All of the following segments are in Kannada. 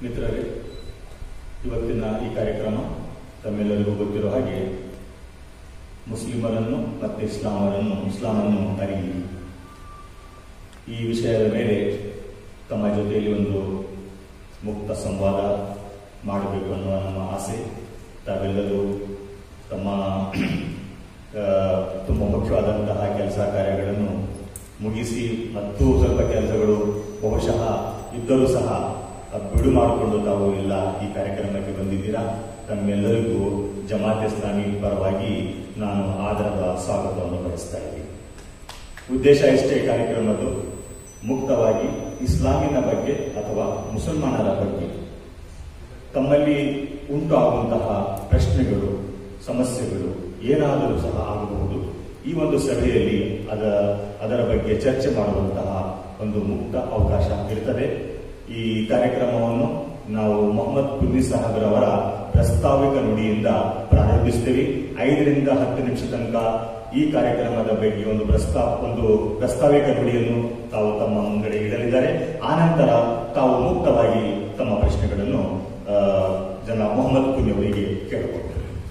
ಮಿತ್ರರೇ ಇವತ್ತಿನ ಈ ಕಾರ್ಯಕ್ರಮ ತಮ್ಮೆಲ್ಲರಿಗೂ ಗೊತ್ತಿರೋ ಹಾಗೆ ಮುಸ್ಲಿಮರನ್ನು ಮತ್ತು ಇಸ್ಲಾಮರನ್ನು ಇಸ್ಲಾಮನ್ನು ಅರಿಯಿ ಈ ವಿಷಯದ ಮೇಲೆ ತಮ್ಮ ಜೊತೆಯಲ್ಲಿ ಒಂದು ಮುಕ್ತ ಸಂವಾದ ಮಾಡಬೇಕು ಅನ್ನುವ ನಮ್ಮ ಆಸೆ ತಾವೆಲ್ಲರೂ ತಮ್ಮ ಆ, ತುಂಬ ಮುಖ್ಯವಾದಂತಹ ಕೆಲಸ ಕಾರ್ಯಗಳನ್ನು ಮುಗಿಸಿ ಮತ್ತು ಸ್ವಲ್ಪ ಕೆಲಸಗಳು ಬಹುಶಃ ಇದ್ದರೂ ಸಹ ಅದು ಬಿಡು ಮಾಡಿಕೊಂಡು ತಾವು ಎಲ್ಲ ಈ ಕಾರ್ಯಕ್ರಮಕ್ಕೆ ಬಂದಿದ್ದೀರಾ ತಮ್ಮೆಲ್ಲರಿಗೂ ಜಮಾತ್ ಇಸ್ಲಾಮಿ ಪರವಾಗಿ ನಾನು ಆದರದ ಸ್ವಾಗತವನ್ನು ಬಯಸ್ತಾ ಇದ್ದೀನಿ ಉದ್ದೇಶ ಇಷ್ಟೇ ಕಾರ್ಯಕ್ರಮದ್ದು ಮುಕ್ತವಾಗಿ ಇಸ್ಲಾಮಿನ ಬಗ್ಗೆ ಅಥವಾ ಮುಸಲ್ಮಾನರ ಬಗ್ಗೆ ತಮ್ಮಲ್ಲಿ ಉಂಟು ಆಗುವಂತಹ ಪ್ರಶ್ನೆಗಳು ಸಮಸ್ಯೆಗಳು ಏನಾದರೂ ಸಹ ಆಗಬಹುದು ಈ ಒಂದು ಸಭೆಯಲ್ಲಿ ಅದ ಅದರ ಬಗ್ಗೆ ಚರ್ಚೆ ಮಾಡುವಂತಹ ಒಂದು ಮುಕ್ತ ಅವಕಾಶ ಇರ್ತದೆ ಈ ಕಾರ್ಯಕ್ರಮವನ್ನು ನಾವು ಮೊಹಮ್ಮದ್ ಕುನ್ನಿ ಸಾಹಬ್ರವರ ಪ್ರಸ್ತಾವಿಕ ನುಡಿಯಿಂದ ಪ್ರಾರಂಭಿಸ್ತೇವೆ ಐದರಿಂದ ಹತ್ತು ನಿಮಿಷ ತನಕ ಈ ಕಾರ್ಯಕ್ರಮದ ಬಗ್ಗೆ ಒಂದು ಪ್ರಸ್ತಾವ ಒಂದು ಪ್ರಸ್ತಾವಿಕ ನುಡಿಯನ್ನು ತಾವು ತಮ್ಮ ಮುಂಗಡೆ ಇಡಲಿದ್ದಾರೆ ಆನಂತರ ತಾವು ಮುಕ್ತವಾಗಿ ತಮ್ಮ ಪ್ರಶ್ನೆಗಳನ್ನು ಆ, ಜನ ಮೊಹಮ್ಮದ್ ಕುನ್ನಿ ಅವರಿಗೆ ಕೇಳಿಕೊಡ್ತೇವೆ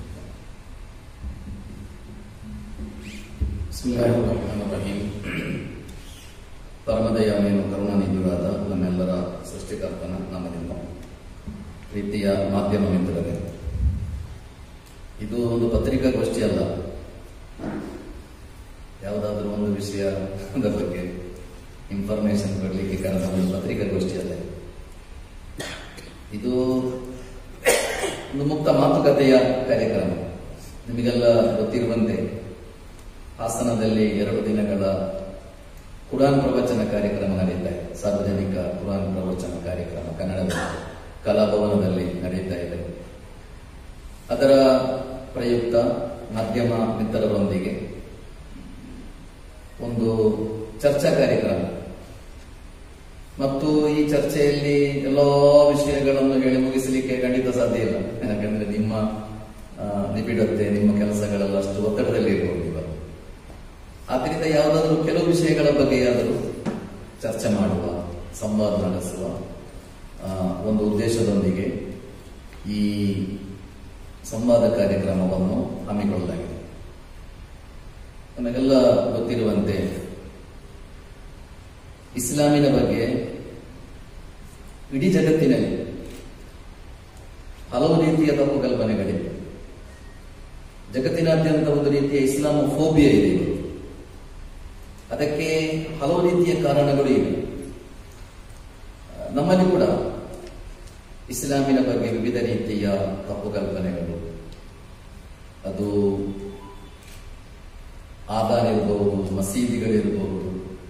ಬಿಸ್ಮಿಲ್ಲಾಹಿರ್ರಹಮಾನಿರ್ರಹೀಂ. ಪರಮದಯಾಮೇನು ಕರುಣಾನಿಧಿಯಾದ ನಮ್ಮೆಲ್ಲರ ಸೃಷ್ಟಿಕರ್ತನ ನಾಮದಿಂದ ಪ್ರೀತಿಯ ಮಾಧ್ಯಮ ಮಿತ್ರರೇ ಇದು ಒಂದು ಪತ್ರಿಕಾಗೋಷ್ಠಿ ಅಲ್ಲ ಯಾವುದಾದ್ರೂ ಒಂದು ವಿಷಯದ ಬಗ್ಗೆ ಇನ್ಫಾರ್ಮೇಶನ್ ಕೊಡಲಿಕ್ಕೆ ಕರೆದ ಒಂದು ಪತ್ರಿಕಾಗೋಷ್ಠಿ ಅಲ್ಲ ಇದು ಒಂದು ಮುಕ್ತ ಮಾತುಕತೆಯ ಕಾರ್ಯಕ್ರಮ ನಿಮಗೆಲ್ಲ ಗೊತ್ತಿರುವಂತೆ ಹಾಸನದಲ್ಲಿ ಎರಡು ದಿನಗಳ ಕುರಾನ್ ಪ್ರವಚನ ಕಾರ್ಯಕ್ರಮ ನಡೀತಾ ಇದೆ ಸಾರ್ವಜನಿಕ ಕುರಾನ್ ಪ್ರವಚನ ಕಾರ್ಯಕ್ರಮ ಕನ್ನಡದ ಕಲಾಭವನದಲ್ಲಿ ನಡೀತಾ ಇದೆ ಅದರ ಪ್ರಯುಕ್ತ ಮಾಧ್ಯಮ ಮಿತ್ರರೊಂದಿಗೆ ಒಂದು ಚರ್ಚಾ ಕಾರ್ಯಕ್ರಮ ಮತ್ತು ಈ ಚರ್ಚೆಯಲ್ಲಿ ಎಲ್ಲಾ ವಿಷಯಗಳನ್ನು ಹೇಳಿ ಮುಗಿಸಲಿಕ್ಕೆ ಖಂಡಿತ ಸಾಧ್ಯ ಇಲ್ಲ ಯಾಕಂದ್ರೆ ನಿಮ್ಮ ಆ, ನಿಬಿಡತೆ ನಿಮ್ಮ ಕೆಲಸಗಳೆಲ್ಲ ಅಷ್ಟು ಒತ್ತಡದಲ್ಲಿ ಇರ್ಬೋದು ಇವಾಗ ಆದ್ರಿಂದ ಯಾವುದಾದ್ರೂ ಕೆಲವು ವಿಷಯಗಳ ಬಗ್ಗೆಯಾದರೂ ಚರ್ಚೆ ಮಾಡುವ ಸಂವಾದ ನಡೆಸುವ ಆ, ಒಂದು ಉದ್ದೇಶದೊಂದಿಗೆ ಈ ಸಂವಾದ ಕಾರ್ಯಕ್ರಮವನ್ನು ಹಮ್ಮಿಕೊಳ್ಳಲಾಗಿದೆ ನಮಗೆಲ್ಲ ಗೊತ್ತಿರುವಂತೆ ಇಸ್ಲಾಮಿನ ಬಗ್ಗೆ ಇಡೀ ಜಗತ್ತಿನಲ್ಲಿ ಹಲವು ರೀತಿಯ ತಪ್ಪು ಕಲ್ಪನೆಗಳಿವೆ ಜಗತ್ತಿನಾದ್ಯಂತ ಒಂದು ರೀತಿಯ ಇಸ್ಲಾಂ ಫೋಬಿಯಾ ಇದೆ ಇವತ್ತು. ಅದಕ್ಕೆ ಹಲವು ರೀತಿಯ ಕಾರಣಗಳು ಇವೆ ನಮ್ಮಲ್ಲಿ ಕೂಡ ಇಸ್ಲಾಮಿನ ಬಗ್ಗೆ ವಿವಿಧ ರೀತಿಯ ತಪ್ಪು ಕಲ್ಪನೆಗಳು ಅದು ಆಧಾರ್ ಇರಬಹುದು ಮಸೀದಿಗಳಿರಬಹುದು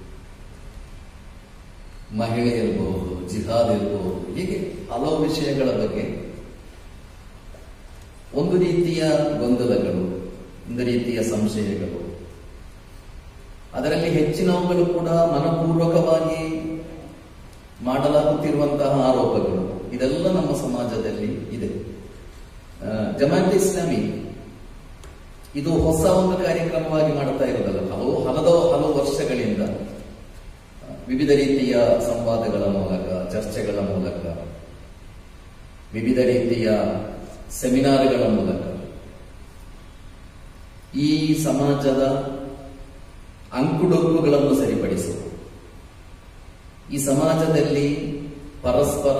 ಮಹಿಳೆ ಇರಬಹುದು ಜಿಹಾದ್ ಇರಬಹುದು ಹೀಗೆ ಹಲವು ವಿಷಯಗಳ ಬಗ್ಗೆ ಒಂದು ರೀತಿಯ ಗೊಂದಲಗಳು ಒಂದು ರೀತಿಯ ಸಂಶಯಗಳು ಅದರಲ್ಲಿ ಹೆಚ್ಚಿನವುಗಳು ಕೂಡ ಮನಪೂರ್ವಕವಾಗಿ ಮಾಡಲಾಗುತ್ತಿರುವಂತಹ ಆರೋಪಗಳು ಇದೆಲ್ಲ ನಮ್ಮ ಸಮಾಜದಲ್ಲಿ ಇದೆ ಆ, ಜಮಾತ್ ಇಸ್ಲಾಮಿ ಇದು ಹೊಸ ಒಂದು ಕಾರ್ಯಕ್ರಮವಾಗಿ ಮಾಡ್ತಾ ಇರೋದಲ್ಲ ಹಲವು ಹಲವು ಹಲವು ವರ್ಷಗಳಿಂದ ಆ, ವಿವಿಧ ರೀತಿಯ ಸಂವಾದಗಳ ಮೂಲಕ ಚರ್ಚೆಗಳ ಮೂಲಕ ವಿವಿಧ ರೀತಿಯ ಸೆಮಿನಾರ್ಗಳ ಮೂಲಕ ಈ ಸಮಾಜದ ಅಂಕುಡೊಂಕುಗಳನ್ನು ಸರಿಪಡಿಸುವ ಈ ಸಮಾಜದಲ್ಲಿ ಪರಸ್ಪರ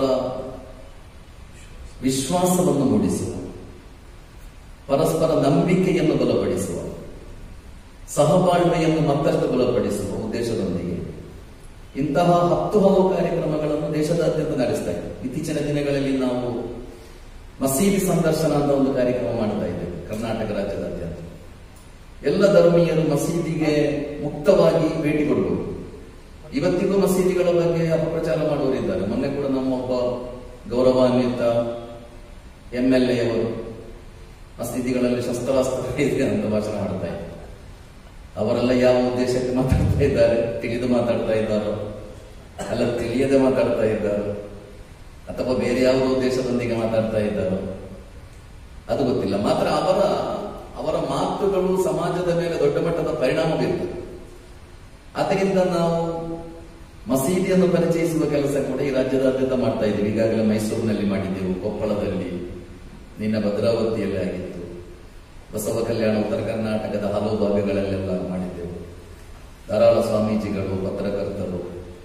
ವಿಶ್ವಾಸವನ್ನು ಮೂಡಿಸುವ ಪರಸ್ಪರ ನಂಬಿಕೆಯನ್ನು ಬಲಪಡಿಸುವ ಸಹಬಾಳ್ವೆಯನ್ನು ಮತ್ತಷ್ಟು ಬಲಪಡಿಸುವ ಉದ್ದೇಶದೊಂದಿಗೆ ಇಂತಹ ಹತ್ತು ಹಲವು ಕಾರ್ಯಕ್ರಮಗಳನ್ನು ದೇಶದಾದ್ಯಂತ ನಡೆಸ್ತಾ ಇದೆ ಇತ್ತೀಚಿನ ದಿನಗಳಲ್ಲಿ ನಾವು ಮಸೀದಿ ಸಂದರ್ಶನ ಅಂತ ಒಂದು ಕಾರ್ಯಕ್ರಮ ಮಾಡ್ತಾ ಇದ್ದೇವೆ ಕರ್ನಾಟಕ ರಾಜ್ಯದಾದ್ಯಂತ ಎಲ್ಲ ಧರ್ಮೀಯರು ಮಸೀದಿಗೆ ಮುಕ್ತವಾಗಿ ಭೇಟಿ ಕೊಡಬಹುದು ಇವತ್ತಿಗೂ ಮಸೀದಿಗಳ ಬಗ್ಗೆ ಅಪಪ್ರಚಾರ ಮಾಡುವವರಿದ್ದಾರೆ ಮೊನ್ನೆ ಕೂಡ ನಮ್ಮ ಒಬ್ಬ ಗೌರವಾನ್ವಿತ ಎಂ ಎಲ್ ಎ ಅವರು ಮಸೀದಿಗಳಲ್ಲಿ ಶಸ್ತ್ರಾಸ್ತ್ರ ಇದೆ ಅಂತ ಭಾಷಣ ಮಾಡ್ತಾ ಇದ್ದಾರೆ ಅವರೆಲ್ಲ ಯಾವ ಉದ್ದೇಶಕ್ಕೆ ಮಾತಾಡ್ತಾ ಇದ್ದಾರೆ ತಿಳಿದು ಮಾತಾಡ್ತಾ ಇದ್ದಾರೋ ಅಲ್ಲ ತಿಳಿಯದೆ ಮಾತಾಡ್ತಾ ಇದ್ದಾರೋ ಅಥವಾ ಬೇರೆ ಯಾವ ಉದ್ದೇಶದೊಂದಿಗೆ ಮಾತಾಡ್ತಾ ಇದ್ದಾರೋ ಅದು ಗೊತ್ತಿಲ್ಲ ಮಾತ್ರ ಅವರ ಅವರ ಮಾತುಗಳು ಸಮಾಜದ ಮೇಲೆ ದೊಡ್ಡ ಮಟ್ಟದ ಪರಿಣಾಮ ಬೀರ್ತದೆ ಆದ್ದರಿಂದ ನಾವು ಮಸೀದಿಯನ್ನು ಪರಿಚಯಿಸುವ ಕೆಲಸ ಕೂಡ ಈ ರಾಜ್ಯದಾದ್ಯಂತ ಮಾಡ್ತಾ ಇದ್ದೀವಿ ಈಗಾಗಲೇ ಮೈಸೂರಿನಲ್ಲಿ ಮಾಡಿದ್ದೆವು ಕೊಪ್ಪಳದಲ್ಲಿ ನಿನ್ನ ಭದ್ರಾವತಿಯಲ್ಲಿ ಆಗಿತ್ತು ಬಸವ ಕಲ್ಯಾಣ ಉತ್ತರ ಕರ್ನಾಟಕದ ಹಲವು ಭಾಗಗಳಲ್ಲೆಲ್ಲ ಮಾಡಿದ್ದೆವು ಧಾರಾಳ ಸ್ವಾಮೀಜಿಗಳು ಪತ್ರಕರ್ತರು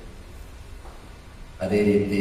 ಅದೇ ರೀತಿ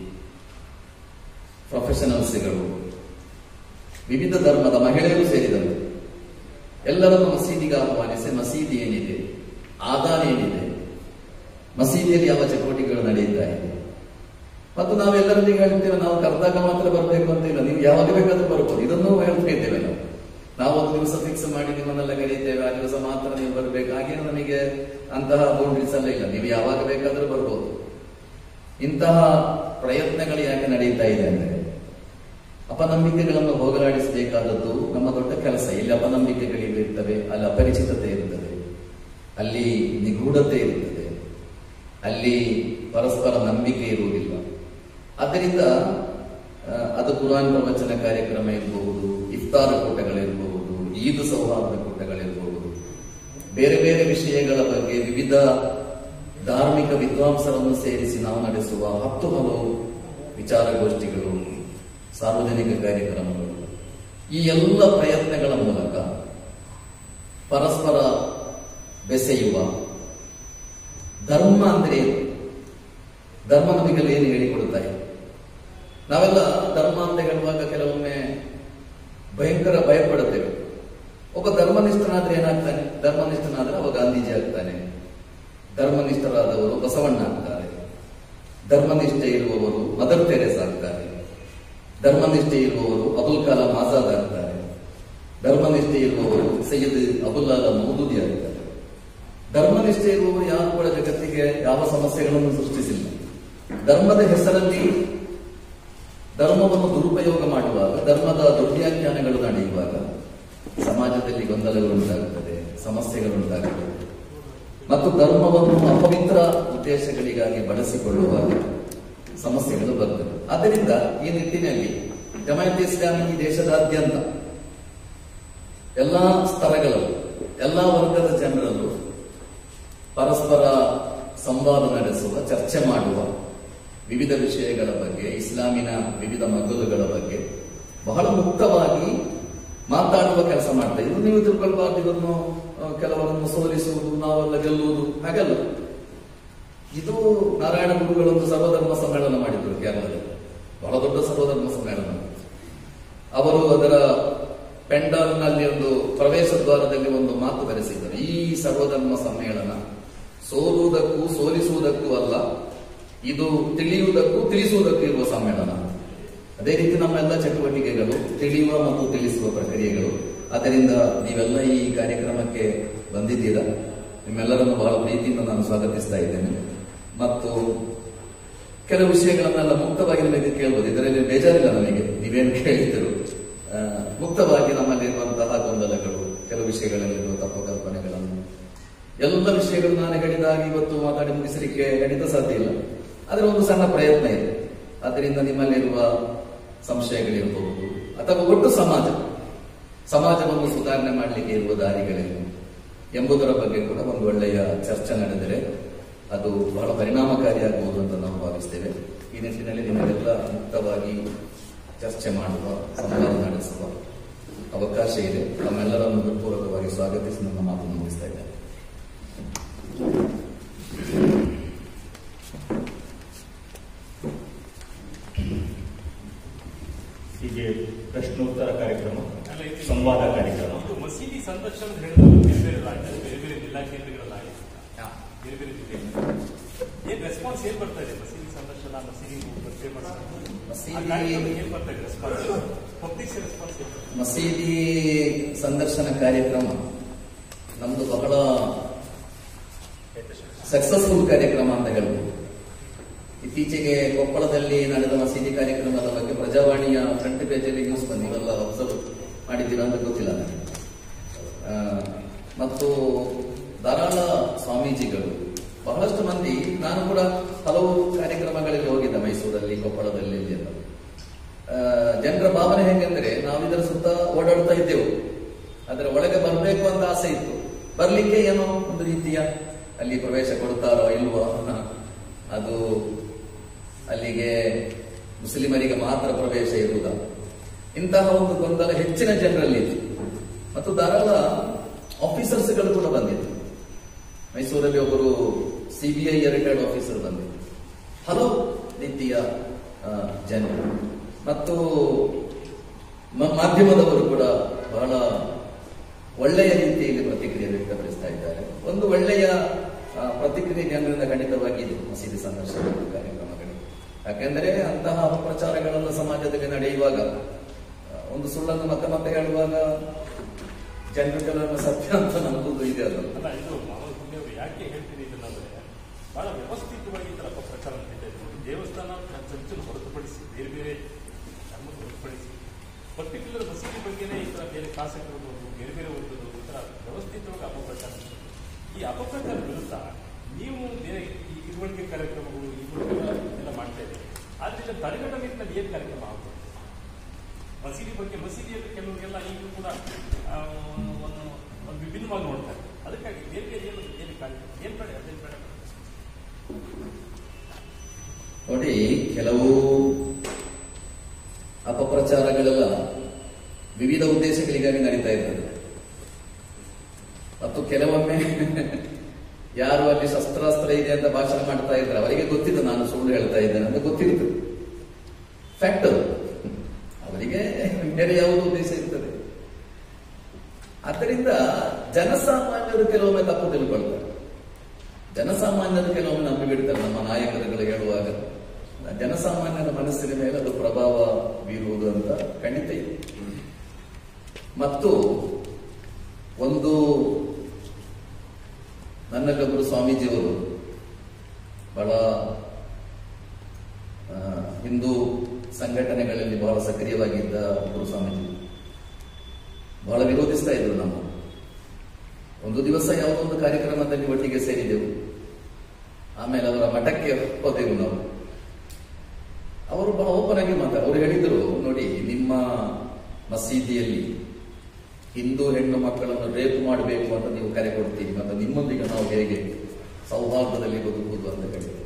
ಪ್ರೊಫೆಷನಲ್ಸ್ಗಳು ವಿವಿಧ ಧರ್ಮದ ಮಹಿಳೆಯರು ಸೇರಿದಂತೆ ಎಲ್ಲರನ್ನು ಮಸೀದಿಗೆ ಆಹ್ವಾನಿಸಿ ಮಸೀದಿ ಏನಿದೆ ಆಧಾರ ಏನಿದೆ ಮಸೀದಿಯಲ್ಲಿ ಯಾವ ಚಟುವಟಿಕೆಗಳು ನಡೆಯುತ್ತಾ ಇದೆ ಮತ್ತು ನಾವೆಲ್ಲರೊಂದಿಗೆ ಹೇಳ್ತೇವೆ ನಾವು ಕರೆದಾಗ ಮಾತ್ರ ಬರಬೇಕು ಅಂತ ಇಲ್ಲ ನೀವು ಯಾವಾಗ ಬೇಕಾದ್ರೂ ಬರ್ಬೋದು ಇದನ್ನು ಹೇಳ್ತಾ ಇದ್ದೇವೆ ನಾವು ನಾವು ಒಂದು ದಿವಸ ಫಿಕ್ಸ್ ಮಾಡಿ ನಿಮ್ಮನ್ನೆಲ್ಲ ಕರೀತೇವೆ ಆ ದಿವಸ ಮಾತ್ರ ನೀವು ಬರಬೇಕು ಹಾಗೇನು ನಮಗೆ ಅಂತಹ ಬೌಂಡ್ರೀಸ್ ಎಲ್ಲ ಇಲ್ಲ ನೀವು ಯಾವಾಗ ಬೇಕಾದ್ರೂ ಬರ್ಬೋದು ಇಂತಹ ಪ್ರಯತ್ನಗಳು ಯಾಕೆ ನಡೀತಾ ಇದೆ ಅಂದ್ರೆ ಅಪನಂಬಿಕೆಗಳನ್ನು ಹೋಗಲಾಡಿಸಬೇಕಾದದ್ದು ನಮ್ಮ ದೊಡ್ಡ ಕೆಲಸ ಇಲ್ಲಿ ಅಪನಂಬಿಕೆಗಳು ಇರ್ತವೆ ಅಲ್ಲಿ ಅಪರಿಚಿತತೆ ಇರುತ್ತದೆ ಅಲ್ಲಿ ನಿಗೂಢತೆ ಇರುತ್ತದೆ ಅಲ್ಲಿ ಪರಸ್ಪರ ನಂಬಿಕೆ ಇರುವುದಿಲ್ಲ ಆದ್ದರಿಂದ ಆ, ಅದು ಕುರಾನ್ ಪ್ರವಚನ ಕಾರ್ಯಕ್ರಮ ಇರಬಹುದು ಇಫ್ತಾರ ಕೂಟಗಳಿರಬಹುದು ಈದ್ ಸೌಹಾರ್ದ ಕೂಟಗಳಿರಬಹುದು ಬೇರೆ ಬೇರೆ ವಿಷಯಗಳ ಬಗ್ಗೆ ವಿವಿಧ ಧಾರ್ಮಿಕ ವಿದ್ವಾಂಸರನ್ನು ಸೇರಿಸಿ ನಾವು ನಡೆಸುವ ಹತ್ತು ಹಲವು ವಿಚಾರಗೋಷ್ಠಿಗಳು ಸಾರ್ವಜನಿಕ ಕಾರ್ಯಕ್ರಮಗಳು ಈ ಎಲ್ಲ ಪ್ರಯತ್ನಗಳ ಮೂಲಕ ಪರಸ್ಪರ ಬೆಸೆಯುವ ಧರ್ಮ ಅಂದ್ರೆ ಏನು ಧರ್ಮ ನಮಗೆಲ್ಲ ಏನು ಹೇಳಿಕೊಡುತ್ತಾ ಇದೆ ನಾವೆಲ್ಲ ಧರ್ಮ ಅಂತ ಹೇಳುವಾಗ ಕೆಲವೊಮ್ಮೆ ಭಯಂಕರ ಭಯಪಡುತ್ತೇವೆ ಒಬ್ಬ ಧರ್ಮನಿಷ್ಠನಾದ್ರೆ ಏನಾಗ್ತಾನೆ ಧರ್ಮನಿಷ್ಠನಾದ್ರೆ ಅವ ಗಾಂಧೀಜಿ ಆಗ್ತಾನೆ ಧರ್ಮನಿಷ್ಠರಾದವರು ಬಸವಣ್ಣ ಆಗ್ತಾರೆ ಧರ್ಮನಿಷ್ಠೆ ಇರುವವರು ಮದರ್ ತೆರೇಸ್ ಆಗ್ತಾರೆ ಧರ್ಮನಿಷ್ಠೆ ಇರುವವರು ಅಬುಲ್ ಕಲಾಂ ಆಜಾದ್ ಆಗ್ತಾರೆ ಧರ್ಮನಿಷ್ಠೆ ಇರುವವರು ಸೈಯದ್ ಅಬುಲ್ಲಾಲ ಮೌದೂದಿ ಆಗ್ತಾರೆ ಧರ್ಮನಿಷ್ಠೆ ಇರುವವರು ಯಾರು ಕೂಡ ಜಗತ್ತಿಗೆ ಯಾವ ಸಮಸ್ಯೆಗಳನ್ನು ಸೃಷ್ಟಿಸಿಲ್ಲ ಧರ್ಮದ ಹೆಸರಲ್ಲಿ ಧರ್ಮವನ್ನು ದುರುಪಯೋಗ ಮಾಡುವಾಗ ಧರ್ಮದ ದುರ್ವ್ಯಾಖ್ಯಾನಗಳು ನಡೆಯುವಾಗ ಸಮಾಜದಲ್ಲಿ ಗೊಂದಲಗಳು ಉಂಟಾಗುತ್ತದೆ ಸಮಸ್ಯೆಗಳು ಉಂಟಾಗುತ್ತದೆ ಮತ್ತು ಧರ್ಮವನ್ನು ಅಪವಿತ್ರ ಉದ್ದೇಶಗಳಿಗಾಗಿ ಬಳಸಿಕೊಳ್ಳುವಾಗ ಸಮಸ್ಯೆಗಳು ಬರ್ತವೆ ಆದ್ದರಿಂದ ಈ ನಿಟ್ಟಿನಲ್ಲಿ ಜಮಾಯತ್ ಇಸ್ಲಾಮಿ ಈ ದೇಶದಾದ್ಯಂತ ಎಲ್ಲಾ ಸ್ತರಗಳಲ್ಲೂ ಎಲ್ಲಾ ವರ್ಗದ ಜನರಲ್ಲೂ ಪರಸ್ಪರ ಸಂವಾದ ನಡೆಸುವ ಚರ್ಚೆ ಮಾಡುವ ವಿವಿಧ ವಿಷಯಗಳ ಬಗ್ಗೆ ಇಸ್ಲಾಮಿನ ವಿವಿಧ ಮಗ್ಗಲುಗಳ ಬಗ್ಗೆ ಬಹಳ ಮುಕ್ತವಾಗಿ ಮಾತಾಡುವ ಕೆಲಸ ಮಾಡ್ತಾ ಇದು ನೀವು ತಿಳ್ಕೊಳ್ಬಾರ್ದು ಇದನ್ನು ಆ, ಕೆಲವರನ್ನು ಸೋಲಿಸುವುದು ನಾವೆಲ್ಲ ಗೆಲ್ಲುವುದು ಹಾಗಲ್ಲ ಇದು ನಾರಾಯಣ ಗುರುಗಳೊಂದು ಸರ್ವಧರ್ಮ ಸಮ್ಮೇಳನ ಮಾಡಿದ್ರು ಕೇರಳದಲ್ಲಿ ಬಹಳ ದೊಡ್ಡ ಸರ್ವಧರ್ಮ ಸಮ್ಮೇಳನ ಅವರು ಅದರ ಪೆಂಡಾಲ್ನಲ್ಲಿ ಒಂದು ಪ್ರವೇಶ ದ್ವಾರದಲ್ಲಿ ಒಂದು ಮಾತು ಬರೆಸಿದ್ದಾರೆ ಈ ಸರ್ವಧರ್ಮ ಸಮ್ಮೇಳನ ಸೋಲುವುದಕ್ಕೂ ಸೋಲಿಸುವುದಕ್ಕೂ ಅಲ್ಲ ಇದು ತಿಳಿಯುವುದಕ್ಕೂ ತಿಳಿಸುವುದಕ್ಕೂ ಇರುವ ಸಮ್ಮೇಳನ ಅದೇ ರೀತಿ ನಮ್ಮೆಲ್ಲ ಚಟುವಟಿಕೆಗಳು ತಿಳಿಯುವ ಮತ್ತು ತಿಳಿಸುವ ಪ್ರಕ್ರಿಯೆಗಳು ಆದ್ದರಿಂದ ನೀವೆಲ್ಲ ಈ ಕಾರ್ಯಕ್ರಮಕ್ಕೆ ಬಂದಿದ್ದೀರಾ ನಿಮ್ಮೆಲ್ಲರನ್ನು ಬಹಳ ಪ್ರೀತಿಯಿಂದ ನಾನು ಸ್ವಾಗತಿಸ್ತಾ ಇದ್ದೇನೆ ಮತ್ತು ಕೆಲವು ವಿಷಯಗಳನ್ನೆಲ್ಲ ಮುಕ್ತವಾಗಿ ನಿಮಗೆ ಕೇಳ್ಬೋದು ಇದರಲ್ಲಿ ಬೇಜಾರಿಲ್ಲ ನನಗೆ ನೀವೇನು ಕೇಳಿದ್ರು ಆ, ಮುಕ್ತವಾಗಿ ನಮ್ಮಲ್ಲಿರುವಂತಹ ಗೊಂದಲಗಳು ಕೆಲವು ವಿಷಯಗಳಲ್ಲಿರುವ ತಪ್ಪು ಕಲ್ಪನೆಗಳನ್ನು ಎಲ್ಲ ವಿಷಯಗಳು ನಾನು ಹೇಳಿದಾಗ ಇವತ್ತು ಮಾತಾಡಿ ಮುಗಿಸಲಿಕ್ಕೆ ಖಂಡಿತ ಸಾಧ್ಯ ಇಲ್ಲ ಆದರೆ ಒಂದು ಸಣ್ಣ ಪ್ರಯತ್ನ ಇದೆ ಅದರಿಂದ ನಿಮ್ಮಲ್ಲಿರುವ ಸಂಶಯಗಳಿರಬಹುದು ಅಥವಾ ಒಟ್ಟು ಸಮಾಜ ಸಮಾಜವನ್ನು ಸುಧಾರಣೆ ಮಾಡಲಿಕ್ಕೆ ಇರುವ ದಾರಿಗಳೇನು ಎಂಬುದರ ಬಗ್ಗೆ ಕೂಡ ಒಂದು ಒಳ್ಳೆಯ ಚರ್ಚೆ ನಡೆದರೆ ಅದು ಬಹಳ ಪರಿಣಾಮಕಾರಿಯಾಗಬಹುದು ಅಂತ ನಾವು ಭಾವಿಸ್ತೇವೆ ಈ ನಿಟ್ಟಿನಲ್ಲಿ ನಿಮಗೆಲ್ಲ ಮುಕ್ತವಾಗಿ ಚರ್ಚೆ ಮಾಡುವ ಸಂವಾದ ನಡೆಸುವ ಅವಕಾಶ ಇದೆ ತಮ್ಮೆಲ್ಲರನ್ನು ಹೃತ್ಪೂರ್ವಕವಾಗಿ ಸ್ವಾಗತಿಸಿ ನನ್ನ ಮಾತನ್ನು ಮುಗಿಸ್ತಾ ಇದ್ದೇನೆ ಹೀಗೆ ಪ್ರಶ್ನೋತ್ತರ ಕಾರ್ಯಕ್ರಮ ಅಲ್ಲ, ಇದು- ಸಂವಾದ ಕಾರ್ಯಕ್ರಮ ಇದು ಮಸೀದಿ ಸಂದರ್ಶನ ಹೇಳಿದ್ರು ಬೇರೆ ಬೇರೆ ರಾಜ್ಯದಲ್ಲಿ ಬೇರೆ ಬೇರೆ ಜಿಲ್ಲಾ ಕೇಂದ್ರಗಳಲ್ಲಿ ಆಗಿದೆ ಬೇರೆ ಬೇರೆ ಜಿಲ್ಲೆಯಲ್ಲಿ ಏನ್ ರೆಸ್ಪಾನ್ಸ್ ಏನ್ ಬರ್ತಾ ಇದೆ ಮಸೀದಿ ಸಂದರ್ಶನ ಮಸೀದಿ ಪರಿಚಯ ಮಸೀದಿ- ಏನ್ ಬರ್ತಾ ಇದೆ ರೆಸ್ಪಾನ್ಸ್ ಪಬ್ಲಿಕ್ ರೆಸ್ಪಾನ್ಸ್ ಏನ್ ಬರ್ತಾ ಇದೆ? ಮಸೀದಿ ಸಂದರ್ಶನ ಕಾರ್ಯಕ್ರಮ ನಮ್ದು ಬಹಳ ಸಕ್ಸಸ್ಫುಲ್ ಕಾರ್ಯಕ್ರಮ ಅಂತ ಹೇಳ್ಬೋದು ಇತ್ತೀಚೆಗೆ ಕೊಪ್ಪಳದಲ್ಲಿ ನಡೆದ ಮಸೀದಿ ಕಾರ್ಯಕ್ರಮದ ಬಗ್ಗೆ ಪ್ರಜಾವಾಣಿಯ ಫ್ರಂಟ್ ಪೇಜಲ್ಲಿ ನ್ಯೂಸ್ ಬಂದು ನೀವೆಲ್ಲ ಅಬ್ಸರ್ವ್ ಮಾಡಿದ್ದೀರಾ ಅಂತ ಗೊತ್ತಿಲ್ಲ ನನಗೆ ಆ, ಮತ್ತು ಧಾರಾಳ ಸ್ವಾಮೀಜಿಗಳು ಬಹಳಷ್ಟು ಮಂದಿ ನಾನು ಕೂಡ ಹಲವು ಕಾರ್ಯಕ್ರಮಗಳಿಗೆ ಹೋಗಿದ್ದೆ ಮೈಸೂರಲ್ಲಿ ಕೊಪ್ಪಳದಲ್ಲಿ ಇಲ್ಲಿ ಎಲ್ಲ ಆ, ಜನರ ಭಾವನೆ ಹೆಂಗಂದ್ರೆ ನಾವು ಇದರ ಸುತ್ತ ಓಡಾಡ್ತಾ ಇದ್ದೆವು ಅದರ ಒಳಗೆ ಬರಬೇಕು ಅಂತ ಆಸೆ ಇತ್ತು ಬರ್ಲಿಕ್ಕೆ ಏನೋ ಒಂದು ರೀತಿಯ ಅಲ್ಲಿ ಪ್ರವೇಶ ಕೊಡ್ತಾರೋ ಇಲ್ವೋ ಅನ್ನೋ ಅದು ಅಲ್ಲಿಗೆ ಮುಸ್ಲಿಮರಿಗೆ ಮಾತ್ರ ಪ್ರವೇಶ ಇರುವುದ ಇಂತಹ ಒಂದು ಗೊಂದಲ ಹೆಚ್ಚಿನ ಜನರಲ್ಲಿತ್ತು ಮತ್ತು ಧಾರಾಳ ಆಫೀಸರ್ಸ್ಗಳು ಕೂಡ ಬಂದಿತ್ತು ಮೈಸೂರಲ್ಲಿ ಒಬ್ಬರು ಸಿಬಿಐ ರಿಟೈರ್ಡ್ ಆಫೀಸರ್ ಬಂದಿತ್ತು ಹಲವು ರೀತಿಯ ಆ, ಜನರು ಮತ್ತು ಮ- ಮಾಧ್ಯಮದವರು ಕೂಡ ಬಹಳ ಒಳ್ಳೆಯ ರೀತಿಯಲ್ಲಿ ಪ್ರತಿಕ್ರಿಯೆ ವ್ಯಕ್ತಪಡಿಸ್ತಾ ಇದ್ದಾರೆ ಒಂದು ಒಳ್ಳೆಯ ಆ, ಪ್ರತಿಕ್ರಿಯೆ ಜನರಿಂದ ಖಂಡಿತವಾಗಿ ಇದು ಮಸೀದಿ ಸಂದರ್ಶನ ಕಾರ್ಯಕ್ರಮಗಳು ಯಾಕೆಂದರೆ ಅಂತಹ ಅಪಪ್ರಚಾರಗಳೆಲ್ಲ ಸಮಾಜದಲ್ಲಿ ನಡೆಯುವಾಗ ಆ, ಒಂದು ಸುಳ್ಳನ್ನು ಮತ್ತೆ ಮತ್ತೆ ಹೇಳುವಾಗ ಜನರು ಕೆಲವೊಮ್ಮೆ ಸತ್ಯ ಅಂತ ನಂಬುದು ಇದೆ ಅದು ಅಲ್ಲ ಇದು ಮಾನವ ಪುಣ್ಯವರು ಯಾಕೆ ಹೇಳ್ತೀನಿ ಇದನ್ನಂದ್ರೆ ಬಹಳ ವ್ಯವಸ್ಥಿತವಾಗಿ ಈ ತರ ಪ್ರಚಾರ ನಡೀತಾ ಇದೆ ದೇವಸ್ಥಾನ ಚರ್ಚನ್ನು ಹೊರತುಪಡಿಸಿ ಬೇರೆ ಬೇರೆ ಧರ್ಮ ಹೊರತುಪಡಿಸಿ ಪರ್ಟಿಕ್ಯುಲರ್ ಮಸೀದಿ ಬಗ್ಗೆನೇ ಈ ತರ ಬೇರೆ ಶಾಸಕರು ಬೇರೆ ಬೇರೆ ಓದೋದು ಈ ತರ ವ್ಯವಸ್ಥಿತವಾಗಿ ಅಪಪ್ರಚಾರ ನಡೀತದೆ. ಈ ಅಪಪ್ರಚಾರ ವಿರುದ್ಧ ನೀವು ಬೇರೆ ಈ ಇರುವಳಿಕೆ ಕಾರ್ಯಕ್ರಮಗಳು ಇವುಗಳು ಎಲ್ಲ ಮಾಡ್ತಾ ಇದ್ದೀರಿ ಆದ್ರಿಂದ ತಡೆಗಟ್ಟ ನಿಟ್ಟಿನಲ್ಲಿ ಏನು ಕಾರ್ಯಕ್ರಮ ಆಗ್ಬೋದು ಮಸೀದಿ ಬಗ್ಗೆ ಮಸೀದಿಯಲ್ಲಿ ಕೆಲವರಿಗೆಲ್ಲ ಈಗಲೂ ಕೂಡ ಆ, ಒಂದು ಒಂದು ವಿಭಿನ್ನವಾಗಿ ನೋಡ್ತಾರೆ ಅದಕ್ಕಾಗಿ ಬೇರೆ ಬೇರೆ ಏನು ಏನು ಕಾರ್ಯಕ್ರಮ ಏನು ಬೇಡ ಅದೇನು ಬೇಡ ನೋಡಿ ಕೆಲವು ಅಪಪ್ರಚಾರಗಳೆಲ್ಲ ವಿವಿಧ ಉದ್ದೇಶಗಳಿಗಾಗಿ ನಡೀತಾ ಇರ್ತದೆ ಮತ್ತು ಕೆಲವೊಮ್ಮೆ ಯಾರು ಅಲ್ಲಿ ಶಸ್ತ್ರಾಸ್ತ್ರ ಇದೆ ಅಂತ ಭಾಷಣ ಮಾಡ್ತಾ ಇದ್ದಾರೆ ಅವರಿಗೆ ಗೊತ್ತಿದ್ದು ನಾನು ಸುಳ್ಳು ಹೇಳ್ತಾ ಇದ್ದೇನೆ ಅಂತ ಗೊತ್ತಿರುತ್ತೆ ಫ್ಯಾಕ್ಟ್ ಅದು ಅವರಿಗೆ ಬೇರೆ ಯಾವುದೋ ಉದ್ದೇಶ ಇರ್ತದೆ ಆದ್ದರಿಂದ ಜನಸಾಮಾನ್ಯರು ಕೆಲವೊಮ್ಮೆ ತಪ್ಪು ತಿಳ್ಕೊಳ್ತಾರೆ ಜನಸಾಮಾನ್ಯರು ಕೆಲವೊಮ್ಮೆ ನಂಬಿ ಬಿಡ್ತಾರೆ ನಮ್ಮ ನಾಯಕರುಗಳು ಹೇಳುವಾಗ ಜನಸಾಮಾನ್ಯರ ಮನಸ್ಸಿನ ಮೇಲೆ ಅದು ಪ್ರಭಾವ ಬೀರುವುದು ಅಂತ ಖಂಡಿತ ಇದೆ ಮತ್ತು ಒಂದು ನನ್ನಲ್ಲೊಬ್ಬರು ಸ್ವಾಮೀಜಿಯವರು ಬಹಳ ಆ, ಹಿಂದೂ ಸಂಘಟನೆಗಳಲ್ಲಿ ಬಹಳ ಸಕ್ರಿಯವಾಗಿದ್ದ ಒಬ್ಬರು ಸ್ವಾಮೀಜಿ ಬಹಳ ವಿರೋಧಿಸ್ತಾ ಇದ್ರು ನಮ್ಮ ಒಂದು ದಿವಸ ಯಾವುದೋ ಒಂದು ಕಾರ್ಯಕ್ರಮದಲ್ಲಿ ಒಟ್ಟಿಗೆ ಸೇರಿದೆವು ಆಮೇಲೆ ಅವರ ಮಠಕ್ಕೆ ಹೋದೆವು ನಾವು ಅವರು ಬಹಳ ಓಪನ್ ಆಗಿ ಮಾತಾಡ ಅವರು ಹೇಳಿದರು ನೋಡಿ ನಿಮ್ಮ ಮಸೀದಿಯಲ್ಲಿ ಹಿಂದೂ ಹೆಣ್ಣು ಮಕ್ಕಳನ್ನು ರೇಪ್ ಮಾಡಬೇಕು ಅಂತ ನೀವು ಕರೆ ಕೊಡ್ತೀರಿ ಮತ್ತು ನಿಮ್ಮೊಂದಿಗೆ ನಾವು ಹೇಗೆ ಸೌಹಾರ್ದದಲ್ಲಿ ಬದುಕುವುದು ಅಂತ ಹೇಳಿದರು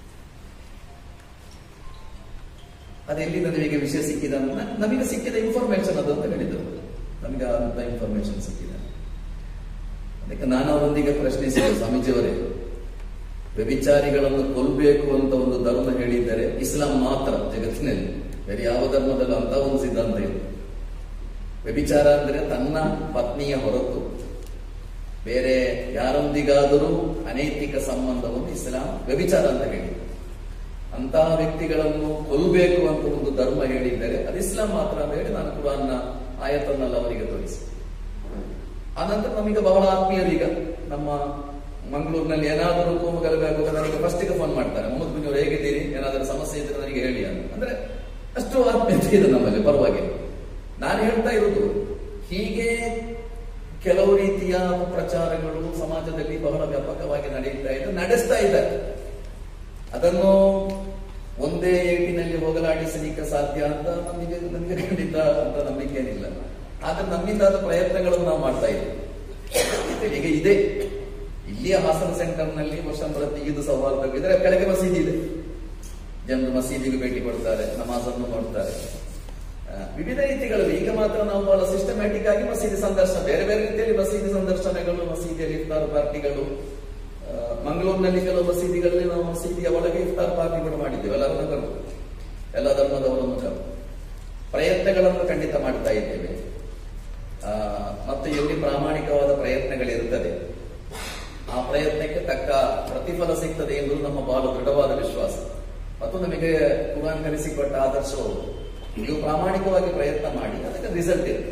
ಅದೆಲ್ಲಿಂದ ನಿಮಗೆ ವಿಷಯ ಸಿಕ್ಕಿದ ಅಂತ ನ- ನಮಗೆ ಸಿಕ್ಕಿದ ಇನ್ಫಾರ್ಮೇಶನ್ ಅದು ಅಂತ ಹೇಳಿದರು ನಮಗೆ ಅಂತ ಇನ್ಫಾರ್ಮೇಶನ್ ಸಿಕ್ಕಿದೆ ಅದಕ್ಕೆ ನಾನು ಅವರೊಂದಿಗೆ ಪ್ರಶ್ನಿಸಿದೆ ಸ್ವಾಮೀಜಿಯವರೇ ವ್ಯಭಿಚಾರಿಗಳನ್ನು ಕೊಲ್ಲಬೇಕು ಅಂತ ಒಂದು ಧರ್ಮ ಹೇಳಿದ್ದಾರೆ ಇಸ್ಲಾಂ ಮಾತ್ರ ಜಗತ್ತಿನಲ್ಲಿ ಬೇರೆ ಯಾವ ಧರ್ಮದಲ್ಲೂ ಅಂತ ಒಂದು ಸಿದ್ಧಾಂತ ಇದೆ ವ್ಯಭಿಚಾರ ಅಂದ್ರೆ ತನ್ನ ಪತ್ನಿಯ ಹೊರತು ಬೇರೆ ಯಾರೊಂದಿಗಾದರೂ ಅನೈತಿಕ ಸಂಬಂಧವನ್ನು ಇಸ್ಲಾಂ ವ್ಯಭಿಚಾರ ಅಂತ ಹೇಳಿ ಅಂತಹ ವ್ಯಕ್ತಿಗಳನ್ನು ಕೊಲ್ಲಬೇಕು ಅಂತ ಒಂದು ಧರ್ಮ ಹೇಳಿದ್ದಾರೆ ಅದು ಇಸ್ಲಾಂ ಮಾತ್ರ ಅಂತ ಹೇಳಿ ನಾನು ಕುರಾನ್ನ ಆಯತನ್ನೆಲ್ಲ ಅವರಿಗೆ ತೋರಿಸಿ ಆನಂತರ ನಮಗೆ ಬಹಳ ಆತ್ಮೀಯರು ಈಗ ನಮ್ಮ ಮಂಗಳೂರಿನಲ್ಲಿ ಏನಾದರೂ ಕೋಮು ಗಲಭೆ ನನಗೆ ಫಸ್ಟಿಗೆ ಫೋನ್ ಮಾಡ್ತಾರೆ ಮೊಹಮ್ಮದ್ ಬಿನ್ ಅವರು ಹೇಗಿದ್ದೀರಿ ಏನಾದರೂ ಸಮಸ್ಯೆ ಇದ್ರೆ ನನಗೆ ಹೇಳಿ ಅಂತ ಅಂದ್ರೆ ಅಷ್ಟು ಆತ್ಮೀಯತೆ ಇದೆ ನಮ್ಮಲ್ಲಿ ಪರವಾಗಿಲ್ಲ ನಾನು ಹೇಳ್ತಾ ಇರೋದು ಹೀಗೆ ಕೆಲವು ರೀತಿಯ ಪ್ರಚಾರಗಳು ಸಮಾಜದಲ್ಲಿ ಬಹಳ ವ್ಯಾಪಕವಾಗಿ ನಡೆಯುತ್ತಾ ಇದೆ ನಡೆಸ್ತಾ ಇದ್ದಾರೆ ಅದನ್ನು ಒಂದೇ ಏಟಿನಲ್ಲಿ ಹೋಗಲಾಡಿಸಲಿಕ್ಕೆ ಸಾಧ್ಯ ಅಂತ ನಮಗೆ ನಮಗೆ ಖಂಡಿತ ಅಂತ ನಂಬಿಕೆ ಏನಿಲ್ಲ ಆದ್ರೆ ನಮ್ಮಿಂದಾದ ಪ್ರಯತ್ನಗಳನ್ನು ನಾವು ಮಾಡ್ತಾ ಇದ್ದೀವಿ ಈಗ ಇದೆ ಇಲ್ಲಿಯ ಹಾಸನ ಸೆಂಟರ್ನಲ್ಲಿ ವರ್ಷಂಬರತ್ತಿ ಇದು ಸೌಹಾರ್ದ ಇದರ ಕೆಳಗೆ ಮಸೀದಿ ಇದೆ ಜನರು ಮಸೀದಿಗೆ ಭೇಟಿ ಕೊಡ್ತಾರೆ ನಮಾಜನ್ನು ನೋಡ್ತಾರೆ ಆ, ವಿವಿಧ ರೀತಿಗಳಲ್ಲಿ ಈಗ ಮಾತ್ರ ನಾವು ಬಹಳ ಸಿಸ್ಟಮ್ಯಾಟಿಕ್ ಆಗಿ ಮಸೀದಿ ಸಂದರ್ಶನ ಬೇರೆ ಬೇರೆ ರೀತಿಯಲ್ಲಿ ಮಸೀದಿ ಸಂದರ್ಶನಗಳು ಮಸೀದಿಯಲ್ಲಿ ಇಫ್ತಾರ್ ಪಾರ್ಟಿಗಳು ಆ, ಮಂಗಳೂರಿನಲ್ಲಿ ಕೆಲವು ಮಸೀದಿಗಳಲ್ಲಿ ನಾವು ಮಸೀದಿಯ ಒಳಗೆ ಇಫ್ತಾರ್ ಪಾರ್ಟಿ ಕೂಡ ಮಾಡಿದ್ದೇವೆ ಎಲ್ಲರನ್ನು ಕರೆದು ಎಲ್ಲ ಧರ್ಮದವರನ್ನು ಕರೆದು ಪ್ರಯತ್ನಗಳನ್ನು ಖಂಡಿತ ಮಾಡ್ತಾ ಇದ್ದೇವೆ ಆ, ಮತ್ತು ಎಲ್ಲಿ ಪ್ರಾಮಾಣಿಕವಾದ ಪ್ರಯತ್ನಗಳಿರುತ್ತದೆ ಆ ಪ್ರಯತ್ನಕ್ಕೆ ತಕ್ಕ ಪ್ರತಿಫಲ ಸಿಗ್ತದೆ ಎಂಬುದು ನಮ್ಮ ಬಹಳ ದೃಢವಾದ ವಿಶ್ವಾಸ ಮತ್ತು ನಮಗೆ ಕುರಾನ್ ಕಲಿಸಿಕೊಟ್ಟ ಆದರ್ಶವು ನೀವು ಪ್ರಾಮಾಣಿಕವಾಗಿ ಪ್ರಯತ್ನ ಮಾಡಿ ಅದಕ್ಕೆ ರಿಸಲ್ಟ್ ಇರುತ್ತೆ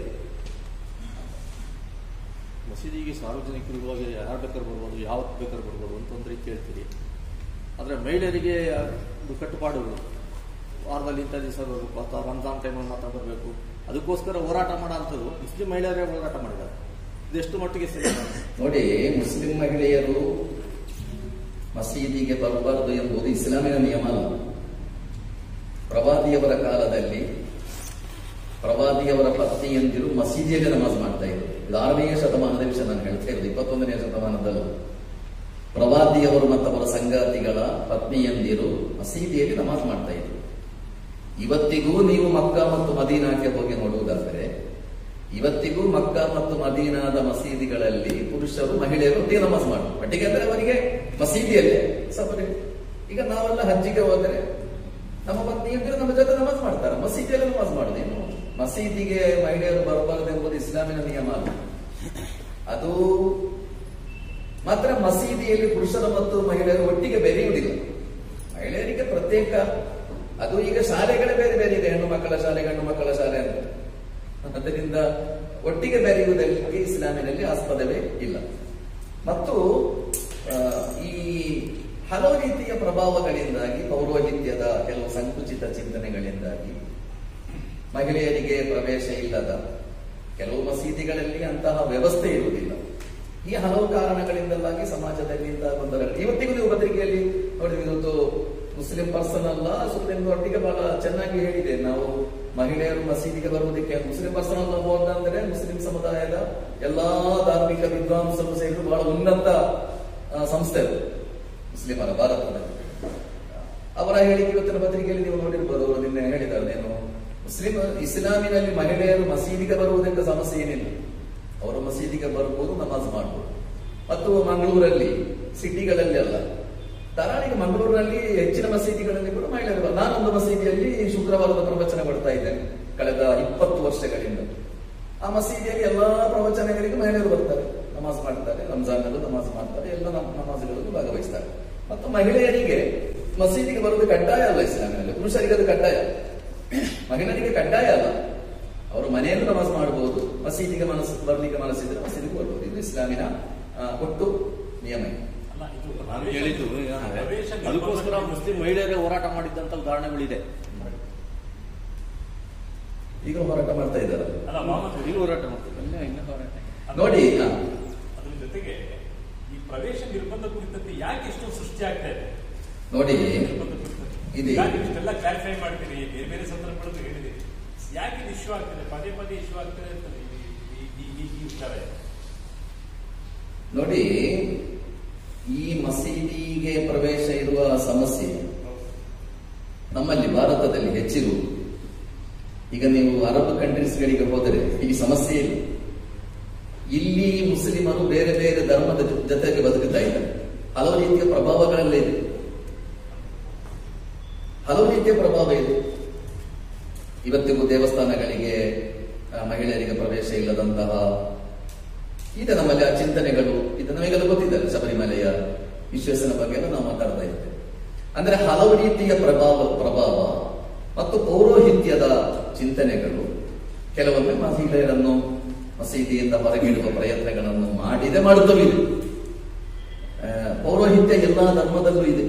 ಮಸೀದಿಗೆ ಸಾರ್ವಜನಿಕರು ಹೋಗಿ ಯಾರು ಬೇಕಾದ್ರೂ ಬರ್ಬೋದು ಯಾವತ್ತು ಬೇಕಾದ್ರೂ ಬರ್ಬೋದು ಅಂತ ಒಂದು ರೀತಿ ಹೇಳ್ತೀರಿ ಆದರೆ ಮಹಿಳೆಯರಿಗೆ ಒಂದು ಕಟ್ಟುಪಾಡುಗಳು ವಾರದಲ್ಲಿ ಇಂಥ ದಿವಸ ಬರಬೇಕು ಅಥವಾ ರಂಜಾನ್ ಟೈಮಲ್ಲಿ ಮಾತ್ರ ಬರಬೇಕು ಅದಕ್ಕೋಸ್ಕರ ಹೋರಾಟ ಮಾಡೋ ಅಂಥದ್ದು ಮುಸ್ಲಿಂ ಮಹಿಳೆಯರೇ ಹೋರಾಟ ಮಾಡಿದ್ದಾರೆ ಇದೆಷ್ಟು ಮಟ್ಟಿಗೆ ಸರಿ ನೋಡಿ ಮುಸ್ಲಿಂ ಮಹಿಳೆಯರು ಮಸೀದಿಗೆ ಬರಬಾರದು ಎಂಬುದು ಇಸ್ಲಾಮಿನ ನಿಯಮ ಅಲ್ಲ ಪ್ರವಾದಿಯವರ ಕಾಲದಲ್ಲಿ ಪ್ರವಾದಿಯವರ ಪತ್ನಿಯಂದಿರು ಮಸೀದಿಯಲ್ಲಿ ನಮಾಜ್ ಮಾಡ್ತಾ ಇದ್ರು ಇದು ಆರನೆಯ ಶತಮಾನದ ವಿಷಯ ನಾನು ಹೇಳ್ತಾ ಇರೋದು ಇಪ್ಪತ್ತೊಂದನೆಯ ಶತಮಾನದಲ್ಲ ಪ್ರವಾದಿಯವರು ಮತ್ತು ಅವರ ಸಂಗಾತಿಗಳ ಪತ್ನಿಯಂದಿರು ಮಸೀದಿಯಲ್ಲಿ ನಮಾಜ್ ಮಾಡ್ತಾ ಇದ್ರು ಇವತ್ತಿಗೂ ನೀವು ಮಕ್ಕ ಮತ್ತು ಮದೀನಾಕ್ಕೆ ಹೋಗಿ ನೋಡುವುದಾದರೆ ಇವತ್ತಿಗೂ ಮಕ್ಕ ಮತ್ತು ಮದೀನಾದ ಮಸೀದಿಗಳಲ್ಲಿ ಪುರುಷರು ಮಹಿಳೆಯರು ಒಟ್ಟಿಗೆ ನಮಾಜ್ ಮಾಡುದು ಒಟ್ಟಿಗೆ ಅಂದ್ರೆ ಅವರಿಗೆ ಮಸೀದಿಯಲ್ಲೇ ಸಪರೇಟ್ ಈಗ ನಾವೆಲ್ಲ ಹಜ್ಜಿಗೆ ಹೋದ್ರೆ ನಮ್ಮ ಪತ್ನಿಯಂದಿರು ನಮ್ಮ ಜೊತೆ ನಮಾಜ್ ಮಾಡ್ತಾರೆ ಮಸೀದಿಯಲ್ಲಿ ನಮಾಜ್ ಮಾಡುದೇನು ಮಸೀದಿಗೆ ಮಹಿಳೆಯರು ಬರಬಾರದು ಎಂಬುದು ಇಸ್ಲಾಮಿನ ನಿಯಮ ಅಲ್ಲ ಅದು ಮಾತ್ರ ಮಸೀದಿಯಲ್ಲಿ ಪುರುಷರು ಮತ್ತು ಮಹಿಳೆಯರು ಒಟ್ಟಿಗೆ ಬೆರೆಯುವುದಿಲ್ಲ ಮಹಿಳೆಯರಿಗೆ ಪ್ರತ್ಯೇಕ ಅದು ಈಗ ಶಾಲೆಗಳೇ ಬೇರೆ ಬೇರೆ ಇದೆ ಹೆಣ್ಣು ಮಕ್ಕಳ ಶಾಲೆ ಗಂಡು ಮಕ್ಕಳ ಶಾಲೆ ಅಂತ ಅದರಿಂದ ಒಟ್ಟಿಗೆ ಬೆರೆಯುವುದಕ್ಕೆ ಇಸ್ಲಾಮಿನಲ್ಲಿ ಆಸ್ಪದವೇ ಇಲ್ಲ ಮತ್ತು ಆ, ಈ ಹಲವು ರೀತಿಯ ಪ್ರಭಾವಗಳಿಂದಾಗಿ ಪೌರೋಹಿತ್ಯದ ಕೆಲವು ಸಂಕುಚಿತ ಚಿಂತನೆಗಳಿಂದಾಗಿ ಮಹಿಳೆಯರಿಗೆ ಪ್ರವೇಶ ಇಲ್ಲದ ಕೆಲವು ಮಸೀದಿಗಳಲ್ಲಿ ಅಂತಹ ವ್ಯವಸ್ಥೆ ಇರುವುದಿಲ್ಲ ಈ ಹಲವು ಕಾರಣಗಳಿಂದಲಾಗಿ ಸಮಾಜದಲ್ಲಿ ಇಂತಹ ಗೊಂದಲಗಳು ಇವತ್ತಿಗೂ ನೀವು ಪತ್ರಿಕೆಯಲ್ಲಿ ನೋಡಿದ್ರೆ ಇವತ್ತು ಮುಸ್ಲಿಂ ಪರ್ಸನ್ ಅಲ್ಲ ಸುಪ್ರೀಂ ಕೋರ್ಟಿಗೆ ಬಹಳ ಚೆನ್ನಾಗಿ ಹೇಳಿದೆ ನಾವು ಮಹಿಳೆಯರು ಮಸೀದಿಗೆ ಬರುವುದಕ್ಕೆ ಮುಸ್ಲಿಂ ಪರ್ಸನ್ ಅಲ್ಲ ಬೋರ್ಡ್ ಅಂದ್ರೆ ಮುಸ್ಲಿಂ ಸಮುದಾಯದ ಎಲ್ಲಾ ಧಾರ್ಮಿಕ ವಿದ್ವಾಂಸರು ಸೇರಿದು ಬಹಳ ಉನ್ನತ ಆ, ಸಂಸ್ಥೆ ಅದು ಮುಸ್ಲಿಮರ ಭಾರತದಲ್ಲಿ ಅವರ ಹೇಳಿಕೆ ಇವತ್ತಿನ ಪತ್ರಿಕೆಯಲ್ಲಿ ನೀವು ನೋಡಿರ್ಬೋದು ಅವರು ನಿನ್ನೆ ಹೇಳಿದ್ದಾರೆ ಏನು ಮುಸ್ಲಿಂ ಇಸ್ಲಾಮಿನಲ್ಲಿ ಮಹಿಳೆಯರು ಮಸೀದಿಗೆ ಬರುವುದಕ್ಕೆ ಸಮಸ್ಯೆ ಏನಿಲ್ಲ ಅವರು ಮಸೀದಿಗೆ ಬರ್ಬೋದು ನಮಾಜ್ ಮಾಡ್ಬೋದು ಮತ್ತು ಮಂಗಳೂರಲ್ಲಿ ಸಿಟಿಗಳಲ್ಲಿ ಅಲ್ಲ ಧಾರಾಳಿಗೆ ಮಂಗಳೂರಿನಲ್ಲಿ ಹೆಚ್ಚಿನ ಮಸೀದಿಗಳಲ್ಲಿ ಕೂಡ ಮಹಿಳೆಯರು ಬರ್- ನಾನೊಂದು ಮಸೀದಿಯಲ್ಲಿ ಶುಕ್ರವಾರದ ಪ್ರವಚನ ಕೊಡ್ತಾ ಇದ್ದೇನೆ ಕಳೆದ ಇಪ್ಪತ್ತು ವರ್ಷಗಳಿಂದ ಆ ಮಸೀದಿಯಲ್ಲಿ ಎಲ್ಲಾ ಪ್ರವಚನಗಳಿಗೆ ಮಹಿಳೆಯರು ಬರ್ತಾರೆ ನಮಾಜ್ ಮಾಡ್ತಾರೆ ರಂಜಾನಲ್ಲೂ ನಮಾಜ್ ಮಾಡ್ತಾರೆ ಎಲ್ಲ ನಮ್ ನಮಾಜ್ಗಳಲ್ಲೂ ಭಾಗವಹಿಸ್ತಾರೆ ಮತ್ತು ಮಹಿಳೆಯರಿಗೆ ಮಸೀದಿಗೆ ಬರುವುದು ಕಡ್ಡಾಯ ಅಲ್ಲ ಇಸ್ಲಾಮಿನಲ್ಲಿ ಪುರುಷರಿಗೆ ಅದು ಕಡ್ಡಾಯ ಮಹಿಳೆಯರಿಗೆ ಕಡ್ಡಾಯ ಅಲ್ಲ ಅವರು ಮನೆಯಲ್ಲೂ ನಮಾಜ್ ಮಾಡಬಹುದು ಮಸೀದಿಗೆ ಮನಸ್ಸು ಬರ್ಲಿಕ್ಕೆ ಮನಸ್ಸಿದ್ರೆ ಮಸೀದಿಗೆ ಬರ್ಬೋದು ಇದು ಇಸ್ಲಾಮಿನ ಆ, ಒಟ್ಟು ನಿಯಮ ಇದು. ಅಲ್ಲ ಇದು ನಾನು ಪ್ರವೇಶ- ಹೇಳಿದ್ದು ಏನಂದ್ರೆ ಪ್ರವೇಶ ಅದಕ್ಕೋಸ್ಕರ ನಿರ್ಬಂಧ- ಮುಸ್ಲಿಂ ಮಹಿಳೆಯರೇ ಹೋರಾಟ ಮಾಡಿದ್ದಂತ ಉದಾಹರಣೆಗಳಿದೆ ಈಗ ಹೋರಾಟ ಮಾಡ್ತಾ ಇದ್ದಾರೆ ಅಲ್ಲ ಮೊಹಮ್ಮದ್ ಈಗ ಹೋರಾಟ ಮಾಡ್ತಾರೆ ಇನ್ನು ಇನ್ನು ಹೋರಾಟ ಅದು- ನೋಡಿ ಹಾ. ಅದ್ರ ಜೊತೆಗೆ ಈ ಪ್ರವೇಶ ನಿರ್ಬಂಧ ಕುರಿತಂತೆ ಯಾಕೆ ಇಷ್ಟು ಸೃಷ್ಟಿ ಆಗ್ತಾ ಇದೆ ನೋಡಿ ನಿರ್ಬಂಧ ಕುರಿತಂತೆ. ಇದೆ. ಯಾಕೆ ಇಷ್ಟೆಲ್ಲ ಕ್ಲಾರಿಫೈ ಮಾಡ್ತೀನಿ ಬೇರೆ ಬೇರೆ ಸಂದರ್ಭಗಳಲ್ಲಿ ಹೇಳಿದೆ ಯಾಕೆ ಇದು ಇಶ್ಯೂ ಆಗ್ತದೆ ಪದೇ ಪದೇ ಇಶ್ಯೂ ಆಗ್ತದೆ ಅಂತ ಈ- ಈ- ಈ- ಈ- ಈ ವಿಚಾರ ನೋಡಿ ಈ ಮಸೀದಿಗೆ ಪ್ರವೇಶ ಇರುವ ಸಮಸ್ಯೆ ನಮ್ಮಲ್ಲಿ ಭಾರತದಲ್ಲಿ ಹೆಚ್ಚಿರುವುದು ಈಗ ನೀವು ಅರಬ್ ಕಂಟ್ರೀಸ್ಗಳಿಗೆ ಹೋದರೆ ಈ ಸಮಸ್ಯೆ ಇಲ್ಲ ಇಲ್ಲಿ ಮುಸ್ಲಿಮರು ಬೇರೆ ಬೇರೆ ಧರ್ಮದ ಜೊ- ಜೊತೆಗೆ ಬದುಕುತ್ತಾ ಇದ್ದಾರೆ ಹಲವು ರೀತಿಯ ಪ್ರಭಾವಗಳೆಲ್ಲ ಇದೆ ಹಲವು ರೀತಿಯ ಪ್ರಭಾವ ಇದೆ ಇವತ್ತಿಗೂ ದೇವಸ್ಥಾನಗಳಿಗೆ ಆ, ಮಹಿಳೆಯರಿಗೆ ಪ್ರವೇಶ ಇಲ್ಲದಂತಹ ಇದೆ ನಮ್ಮಲ್ಲಿ ಆ ಚಿಂತನೆಗಳು ಇದು ನಮಗೆಲ್ಲ ಗೊತ್ತಿದ್ದಾರೆ ಶಬರಿಮಲೆಯ ವಿಶ್ವಾಸನ ಬಗ್ಗೆ ಎಲ್ಲ ನಾವು ಮಾತಾಡ್ತಾ ಇದ್ದೇವೆ ಅಂದ್ರೆ ಹಲವು ರೀತಿಯ ಪ್ರಭಾವ ಪ್ರಭಾವ ಮತ್ತು ಪೌರೋಹಿತ್ಯದ ಚಿಂತನೆಗಳು ಕೆಲವೊಮ್ಮೆ ಮಹಿಳೆಯರನ್ನು ಮಸೀದಿಯಿಂದ ಹೊರಗಿಡುವ ಪ್ರಯತ್ನಗಳನ್ನು ಮಾಡಿದೆ ಮಾಡುತ್ತಲೂ ಇದೆ ಆ, ಪೌರೋಹಿತ್ಯ ಎಲ್ಲಾ ಧರ್ಮದಲ್ಲೂ ಇದೆ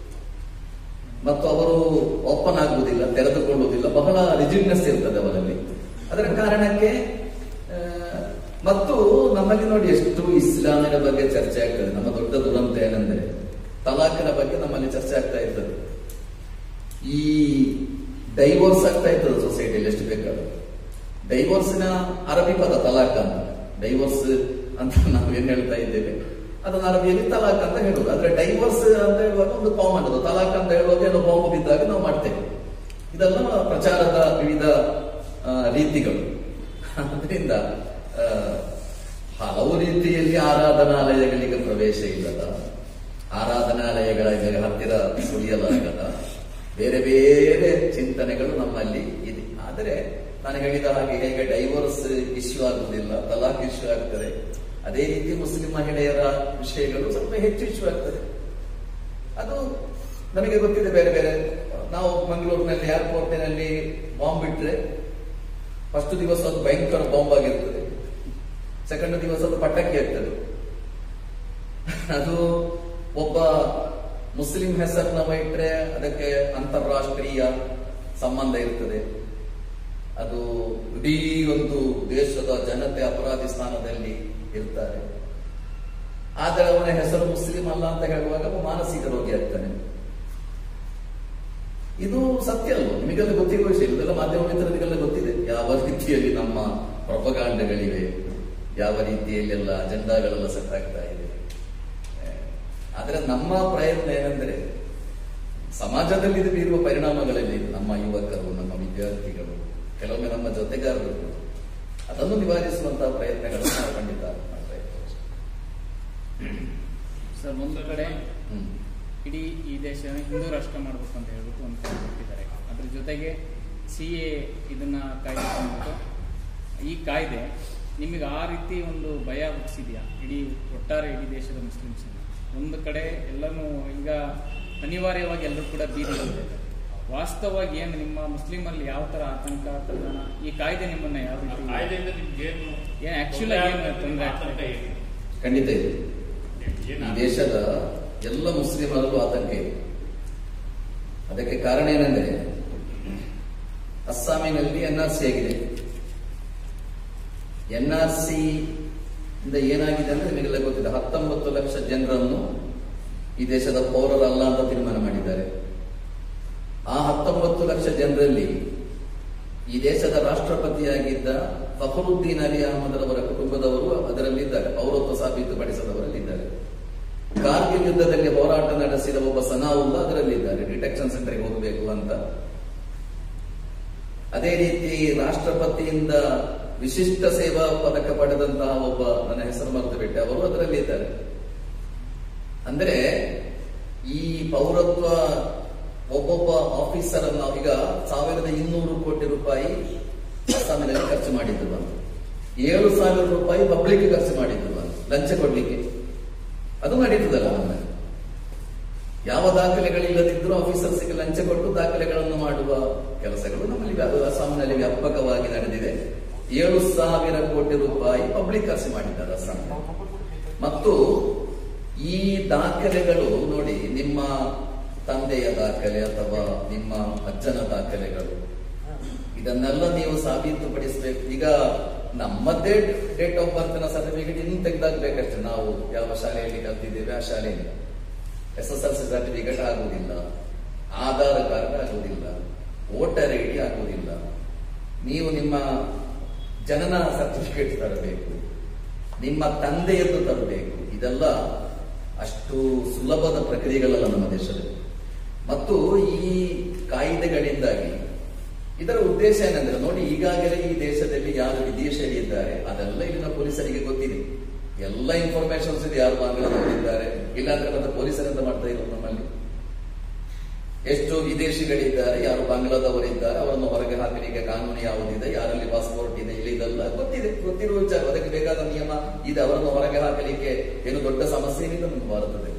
ಮತ್ತು ಅವರು ಓಪನ್ ಆಗುವುದಿಲ್ಲ ತೆರೆದುಕೊಳ್ಳುವುದಿಲ್ಲ ಬಹಳ ರಿಜಿಡ್ನೆಸ್ ಇರ್ತದೆ ಅವರಲ್ಲಿ ಅದರ ಕಾರಣಕ್ಕೆ ಆ, ಮತ್ತು ನಮ್ಮಲ್ಲಿ ನೋಡಿ ಎಷ್ಟು ಇಸ್ಲಾಮಿನ ಬಗ್ಗೆ ಚರ್ಚೆ ಆಗ್ತದೆ ನಮ್ಮ ದೊಡ್ಡ ದುರಂತ ಏನೆಂದರೆ ತಲಾಖಿನ ಬಗ್ಗೆ ನಮ್ಮಲ್ಲಿ ಚರ್ಚೆ ಆಗ್ತಾ ಇರ್ತದೆ ಈ ಡೈವೋರ್ಸ್ ಆಗ್ತಾ ಇರ್ತದೆ ಸೊಸೈಟಿಯಲ್ಲಿ ಎಷ್ಟು ಬೇಕಾದ್ರೂ ಡೈವೋರ್ಸ್ನ ಅರಬಿ ಪದ ತಲಾಕ್ ಅಂತ ಡೈವೋರ್ಸ್ ಅಂತ ನಾವು ಏನ್ ಹೇಳ್ತಾ ಇದ್ದೇವೆ ಅದನ್ನ ಅರಬಿಯಲ್ಲಿ ತಲಾಕ್ ಅಂತ ಹೇಳುದು ಆದ್ರೆ ಡೈವೋರ್ಸ್ ಅಂತ ಹೇಳುವಾಗ ಒಂದು ಕಾಮನ್ ಅದು ತಲಾಕ್ ಅಂತ ಹೇಳುವಾಗ ಏನೋ ಬಾಂಬ್ ಬಿದ್ದಾಗ ನಾವು ಮಾಡ್ತೇವೆ ಇದೆಲ್ಲ ಪ್ರಚಾರದ ವಿವಿಧ ಆ, ರೀತಿಗಳು ಅದರಿಂದ ಆ, ಹಲವು ರೀತಿಯಲ್ಲಿ ಆರಾಧನಾಲಯಗಳಿಗೆ ಪ್ರವೇಶ ಇಲ್ಲದ ಆರಾಧನಾಲಯಗಳ ಹತ್ತಿರ ಸುಳಿಯಲಾಗದ ಬೇರೆ ಬೇರೆ ಚಿಂತನೆಗಳು ನಮ್ಮಲ್ಲಿ ಇದೆ ಆದರೆ ನಾನು ಹೇಳಿದ ಹಾಗೆ ಹೇಗೆ ಡೈವೋರ್ಸ್ ಇಶ್ಯೂ ಆಗುವುದಿಲ್ಲ ತಲಾಕ್ ಇಶ್ಯೂ ಆಗ್ತದೆ ಅದೇ ರೀತಿ ಮುಸ್ಲಿಂ ಮಹಿಳೆಯರ ವಿಷಯಗಳು ಸ್ವಲ್ಪ ಹೆಚ್ಚು ಇಶ್ಯೂ ಆಗ್ತದೆ ಅದು ನಮಗೆ ಗೊತ್ತಿದೆ ಬೇರೆ ಬೇರೆ ನಾವು ಮಂಗಳೂರಿನಲ್ಲಿ ಏರ್ಪೋರ್ಟಿನಲ್ಲಿ ಬಾಂಬ್ ಬಿಟ್ರೆ ಫಸ್ಟ್ ದಿವಸ ಅದು ಭಯಂಕರ ಬಾಂಬ್ ಆಗಿರ್ತದೆ ಸೆಕೆಂಡ್ ದಿವಸ ಅದು ಪಟಾಕಿ ಆಗ್ತದೆ ಅದು ಒಬ್ಬ ಮುಸ್ಲಿಂ ಹೆಸರನ್ನ ಇಟ್ರೆ ಅದಕ್ಕೆ ಅಂತಾರಾಷ್ಟ್ರೀಯ ಸಂಬಂಧ ಇರ್ತದೆ ಅದು ಇಡೀ ಒಂದು ದೇಶದ ಜನತೆ ಅಪರಾಧಿ ಸ್ಥಾನದಲ್ಲಿ ಇರ್ತಾರೆ ಆದರೆ ಅವನ ಹೆಸರು ಮುಸ್ಲಿಂ ಅಲ್ಲ ಅಂತ ಹೇಳುವಾಗ ಅವ ಮಾನಸಿಕ ರೋಗಿ ಆಗ್ತಾನೆ ಇದು ಸತ್ಯ ಅಲ್ವ ನಿಮಗೆಲ್ಲ ಗೊತ್ತಿರುವ ವಿಷಯ ಇದೆಲ್ಲ ಮಾಧ್ಯಮ ಮಿತ್ರರಿಗೆಲ್ಲ ಗೊತ್ತಿದೆ ಯಾವ ರೀತಿಯಲ್ಲಿ ನಮ್ಮ ಪ್ರೊಪಗಾಂಡಗಳಿವೆ ಯಾವ ರೀತಿಯಲ್ಲಿ ಎಲ್ಲ ಅಜೆಂಡಾಗಳೆಲ್ಲ ಸೆಟ್ ಆಗ್ತಾ ಇದೆ ಆದ್ರೆ ನಮ್ಮ ಪ್ರಯತ್ನ ಏನೆಂದರೆ ಸಮಾಜದಲ್ಲಿ ಇದು ಬೀರುವ ಪರಿಣಾಮಗಳಲ್ಲಿ ನಮ್ಮ ಯುವಕರು ನಮ್ಮ ವಿದ್ಯಾರ್ಥಿಗಳು ಕೆಲವೊಮ್ಮೆ ನಮ್ಮ ಜೊತೆಗಾರರು ಅದನ್ನು ನಿವಾರಿಸುವಂತಹ ಪ್ರಯತ್ನಗಳನ್ನು ನಾವು ಖಂಡಿತ ಮಾಡ್ತಾ ಇದ್ದೇವೆ ಸರ್ ಒಂದು ಕಡೆ ಹ್ಮ್. ಇಡೀ ಈ ದೇಶನ ಹಿಂದೂ ರಾಷ್ಟ್ರ ಮಾಡಬೇಕು ಅಂತ ಹೇಳ್ಬಿಟ್ಟು ಒಂದು ಕಡೆ ಕೊಟ್ಟಿದ್ದಾರೆ ಅದ್ರ ಜೊತೆಗೆ ಸಿ ಎ ಇದನ್ನ ಕಾಯ್ದೆ ತಂದ್ಬಿಟ್ಟು ಈ ಕಾಯ್ದೆ ನಿಮಗೆ ಆ ರೀತಿ ಒಂದು ಭಯ ಹುಟ್ಟಿಸಿದ್ಯಾ ಇಡೀ ಒಟ್ಟಾರೆ ಇಡೀ ದೇಶದ ಮುಸ್ಲಿಮ್ಸ್ ಒಂದು ಕಡೆ ಎಲ್ಲನೂ ಈಗ ಅನಿವಾರ್ಯವಾಗಿ ಎಲ್ಲರೂ ಕೂಡ ಬೀದಿ ಬಂದಿದ್ದಾರೆ ವಾಸ್ತವವಾಗಿ ಏನು ನಿಮ್ಮ ಮುಸ್ಲಿಮಲ್ಲಿ ಯಾವ ತರ ಆತಂಕ ತಲ್ಲಣ ಈ ಕಾಯ್ದೆ ನಿಮ್ಮನ್ನ ಯಾವ ರೀತಿ ಕಾಯ್ದೆಯಿಂದ ನಿಮ್ಗೇನು ಏನ್ actually ಏನು ತೊಂದ್ರೆ ಆಗ್ತಾ ಇದೆ? ಆತಂಕ ಏನು? ಖಂಡಿತ ಇದೆ ಏನು ಈ ದೇಶದ ಎಲ್ಲ ಮುಸ್ಲಿಮರಲ್ಲೂ ಆತಂಕ ಇದೆ ಅದಕ್ಕೆ ಕಾರಣ ಏನೆಂದರೆ ಅಸ್ಸಾಮಿನಲ್ಲಿ ಎನ್ ಆರ್ ಸಿ ಆಗಿದೆ ಎನ್ ಆರ್ ಸಿ ಇಂದ ಏನಾಗಿದೆ ಅಂದ್ರೆ ನಿಮಗೆಲ್ಲ ಗೊತ್ತಿದೆ ಹತ್ತೊಂಬತ್ತು ಲಕ್ಷ ಜನರನ್ನು ಈ ದೇಶದ ಪೌರರಲ್ಲ ಅಂತ ತೀರ್ಮಾನ ಮಾಡಿದ್ದಾರೆ ಆ ಹತ್ತೊಂಬತ್ತು ಲಕ್ಷ ಜನರಲ್ಲಿ ಈ ದೇಶದ ರಾಷ್ಟ್ರಪತಿಯಾಗಿದ್ದ ಫಖರುದ್ದೀನ್ ಅಲಿ ಅಹಮದ್ ಅವರ ಕುಟುಂಬದವರು ಅದರಲ್ಲಿದ್ದಾರೆ ಪೌರತ್ವ ಸಾಬೀತುಪಡಿಸದವರಲ್ಲಿದ್ದಾರೆ ಕಾರ್ಗಿಲ್ ಯುದ್ಧದಲ್ಲಿ ಹೋರಾಟ ನಡೆಸಿದ ಒಬ್ಬ ಸನಾವುಲ್ಲಾ ಅದರಲ್ಲಿದ್ದಾರೆ ಡಿಟೆಕ್ಷನ್ ಸೆಂಟರ್ಗೆ ಹೋಗಬೇಕು ಅಂತ ಅದೇ ರೀತಿ ರಾಷ್ಟ್ರಪತಿಯಿಂದ ವಿಶಿಷ್ಟ ಸೇವಾ ಪದಕ ಪಡೆದಂತಹ ಒಬ್ಬ ನನ್ನ ಹೆಸರು ಮರೆತು ಬಿಟ್ಟೆ ಅವರು ಅದರಲ್ಲಿದ್ದಾರೆ ಅಂದ್ರೆ ಈ ಪೌರತ್ವ ಒಬ್ಬೊಬ್ಬ ಆಫೀಸರ್ ಅನ್ನು ಈಗ ಸಾವಿರದ ಇನ್ನೂರು ಕೋಟಿ ರೂಪಾಯಿ ಅಸ್ಸಾಮಿನಲ್ಲಿ ಖರ್ಚು ಮಾಡಿದ್ರು ಅಂತ ಏಳು ಸಾವಿರ ರೂಪಾಯಿ ಪಬ್ಲಿಕ್ ಖರ್ಚು ಮಾಡಿದ್ರು ಅಂತ ಲಂಚ ಕೊಡ್ಲಿಕ್ಕೆ ಅದು ನಡೀತದಲ್ಲ ನಮ್ಮಲ್ಲಿ ಯಾವ ದಾಖಲೆಗಳಿಲ್ಲದಿದ್ರೂ ಆಫೀಸರ್ಸ್ಗೆ ಲಂಚ ಕೊಟ್ಟು ದಾಖಲೆಗಳನ್ನು ಮಾಡುವ ಕೆಲಸಗಳು ನಮ್ಮಲ್ಲಿ ವ್ಯಾ- ಅಸ್ಸಾಂನಲ್ಲಿ ವ್ಯಾಪಕವಾಗಿ ನಡೆದಿದೆ ಏಳು ಸಾವಿರ ಕೋಟಿ ರೂಪಾಯಿ ಪಬ್ಲಿಕ್ ಖರ್ಚು ಮಾಡಿದ್ದಾರೆ ಅಸ್ಸಾಂ ಮತ್ತು ಈ ದಾಖಲೆಗಳು ನೋಡಿ ನಿಮ್ಮ ತಂದೆಯ ದಾಖಲೆ ಅಥವಾ ನಿಮ್ಮ ಅಜ್ಜನ ದಾಖಲೆಗಳು ಇದನ್ನೆಲ್ಲ ನೀವು ಸಾಬೀತುಪಡಿಸಬೇಕು ಈಗ ನಮ್ಮದೇ ಡೇಟ್ ಆಫ್ ಬರ್ತ್ ನ ಸರ್ಟಿಫಿಕೇಟ್ ಇನ್ನು ತೆಗೆದಾಕ್ಬೇಕಷ್ಟೇ ನಾವು ಯಾವ ಶಾಲೆಯಲ್ಲಿ ಕಲ್ತಿದ್ದೇವೆ ಆ ಶಾಲೆಯಲ್ಲಿ S S L C certificate ಆಗುವುದಿಲ್ಲ ಆಧಾರ್ ಕಾರ್ಡ್ ಆಗುವುದಿಲ್ಲ ವೋಟರ್ ಐ ಡಿ ಆಗುವುದಿಲ್ಲ ನೀವು ನಿಮ್ಮ ಜನನ ಸರ್ಟಿಫಿಕೇಟ್ ತರಬೇಕು ನಿಮ್ಮ ತಂದೆಯದ್ದು ತರಬೇಕು ಇದೆಲ್ಲ ಅಷ್ಟು ಸುಲಭದ ಪ್ರಕ್ರಿಯೆಗಳಲ್ಲ ನಮ್ಮ ದೇಶದಲ್ಲಿ ಮತ್ತು ಈ ಕಾಯ್ದೆಗಳಿಂದಾಗಿ ಇದರ ಉದ್ದೇಶ ಏನಂದ್ರೆ ನೋಡಿ ಈಗಾಗಲೇ ಈ ದೇಶದಲ್ಲಿ ಯಾರು ವಿದೇಶಿಯರಿದ್ದಾರೆ ಅದೆಲ್ಲ ಇಲ್ಲಿನ ಪೊಲೀಸರಿಗೆ ಗೊತ್ತಿದೆ ಎಲ್ಲ ಇನ್ಫಾರ್ಮೇಶನ್ಸ್ ಇದೆ ಯಾರು ಬಾಂಗ್ಲಾದವರಿದ್ದಾರೆ ಇಲ್ಲಾಂದ್ರೆ ಮತ್ತೆ ಪೊಲೀಸರಿಂದ ಮಾಡ್ತಾ ಇರೋದು ನಮ್ಮಲ್ಲಿ ಎಷ್ಟು ವಿದೇಶಿಗಳಿದ್ದಾರೆ ಯಾರು ಬಾಂಗ್ಲಾದವರಿದ್ದಾರೆ ಅವರನ್ನು ಹೊರಗೆ ಹಾಕಲಿಕ್ಕೆ ಕಾನೂನು ಯಾವುದಿದೆ ಯಾರಲ್ಲಿ ಪಾಸ್ಪೋರ್ಟ್ ಇದೆ ಇಲ್ಲ ಇದೆಲ್ಲ ಗೊತ್ತಿದೆ ಗೊತ್ತಿರುವ ವಿಚಾರ ಅದಕ್ಕೆ ಬೇಕಾದ ನಿಯಮ ಇದೆ ಅವರನ್ನು ಹೊರಗೆ ಹಾಕಲಿಕ್ಕೆ ಏನು ದೊಡ್ಡ ಸಮಸ್ಯೆ ಏನಿಲ್ಲ ನಮ್ಮ ಭಾರತದಲ್ಲಿ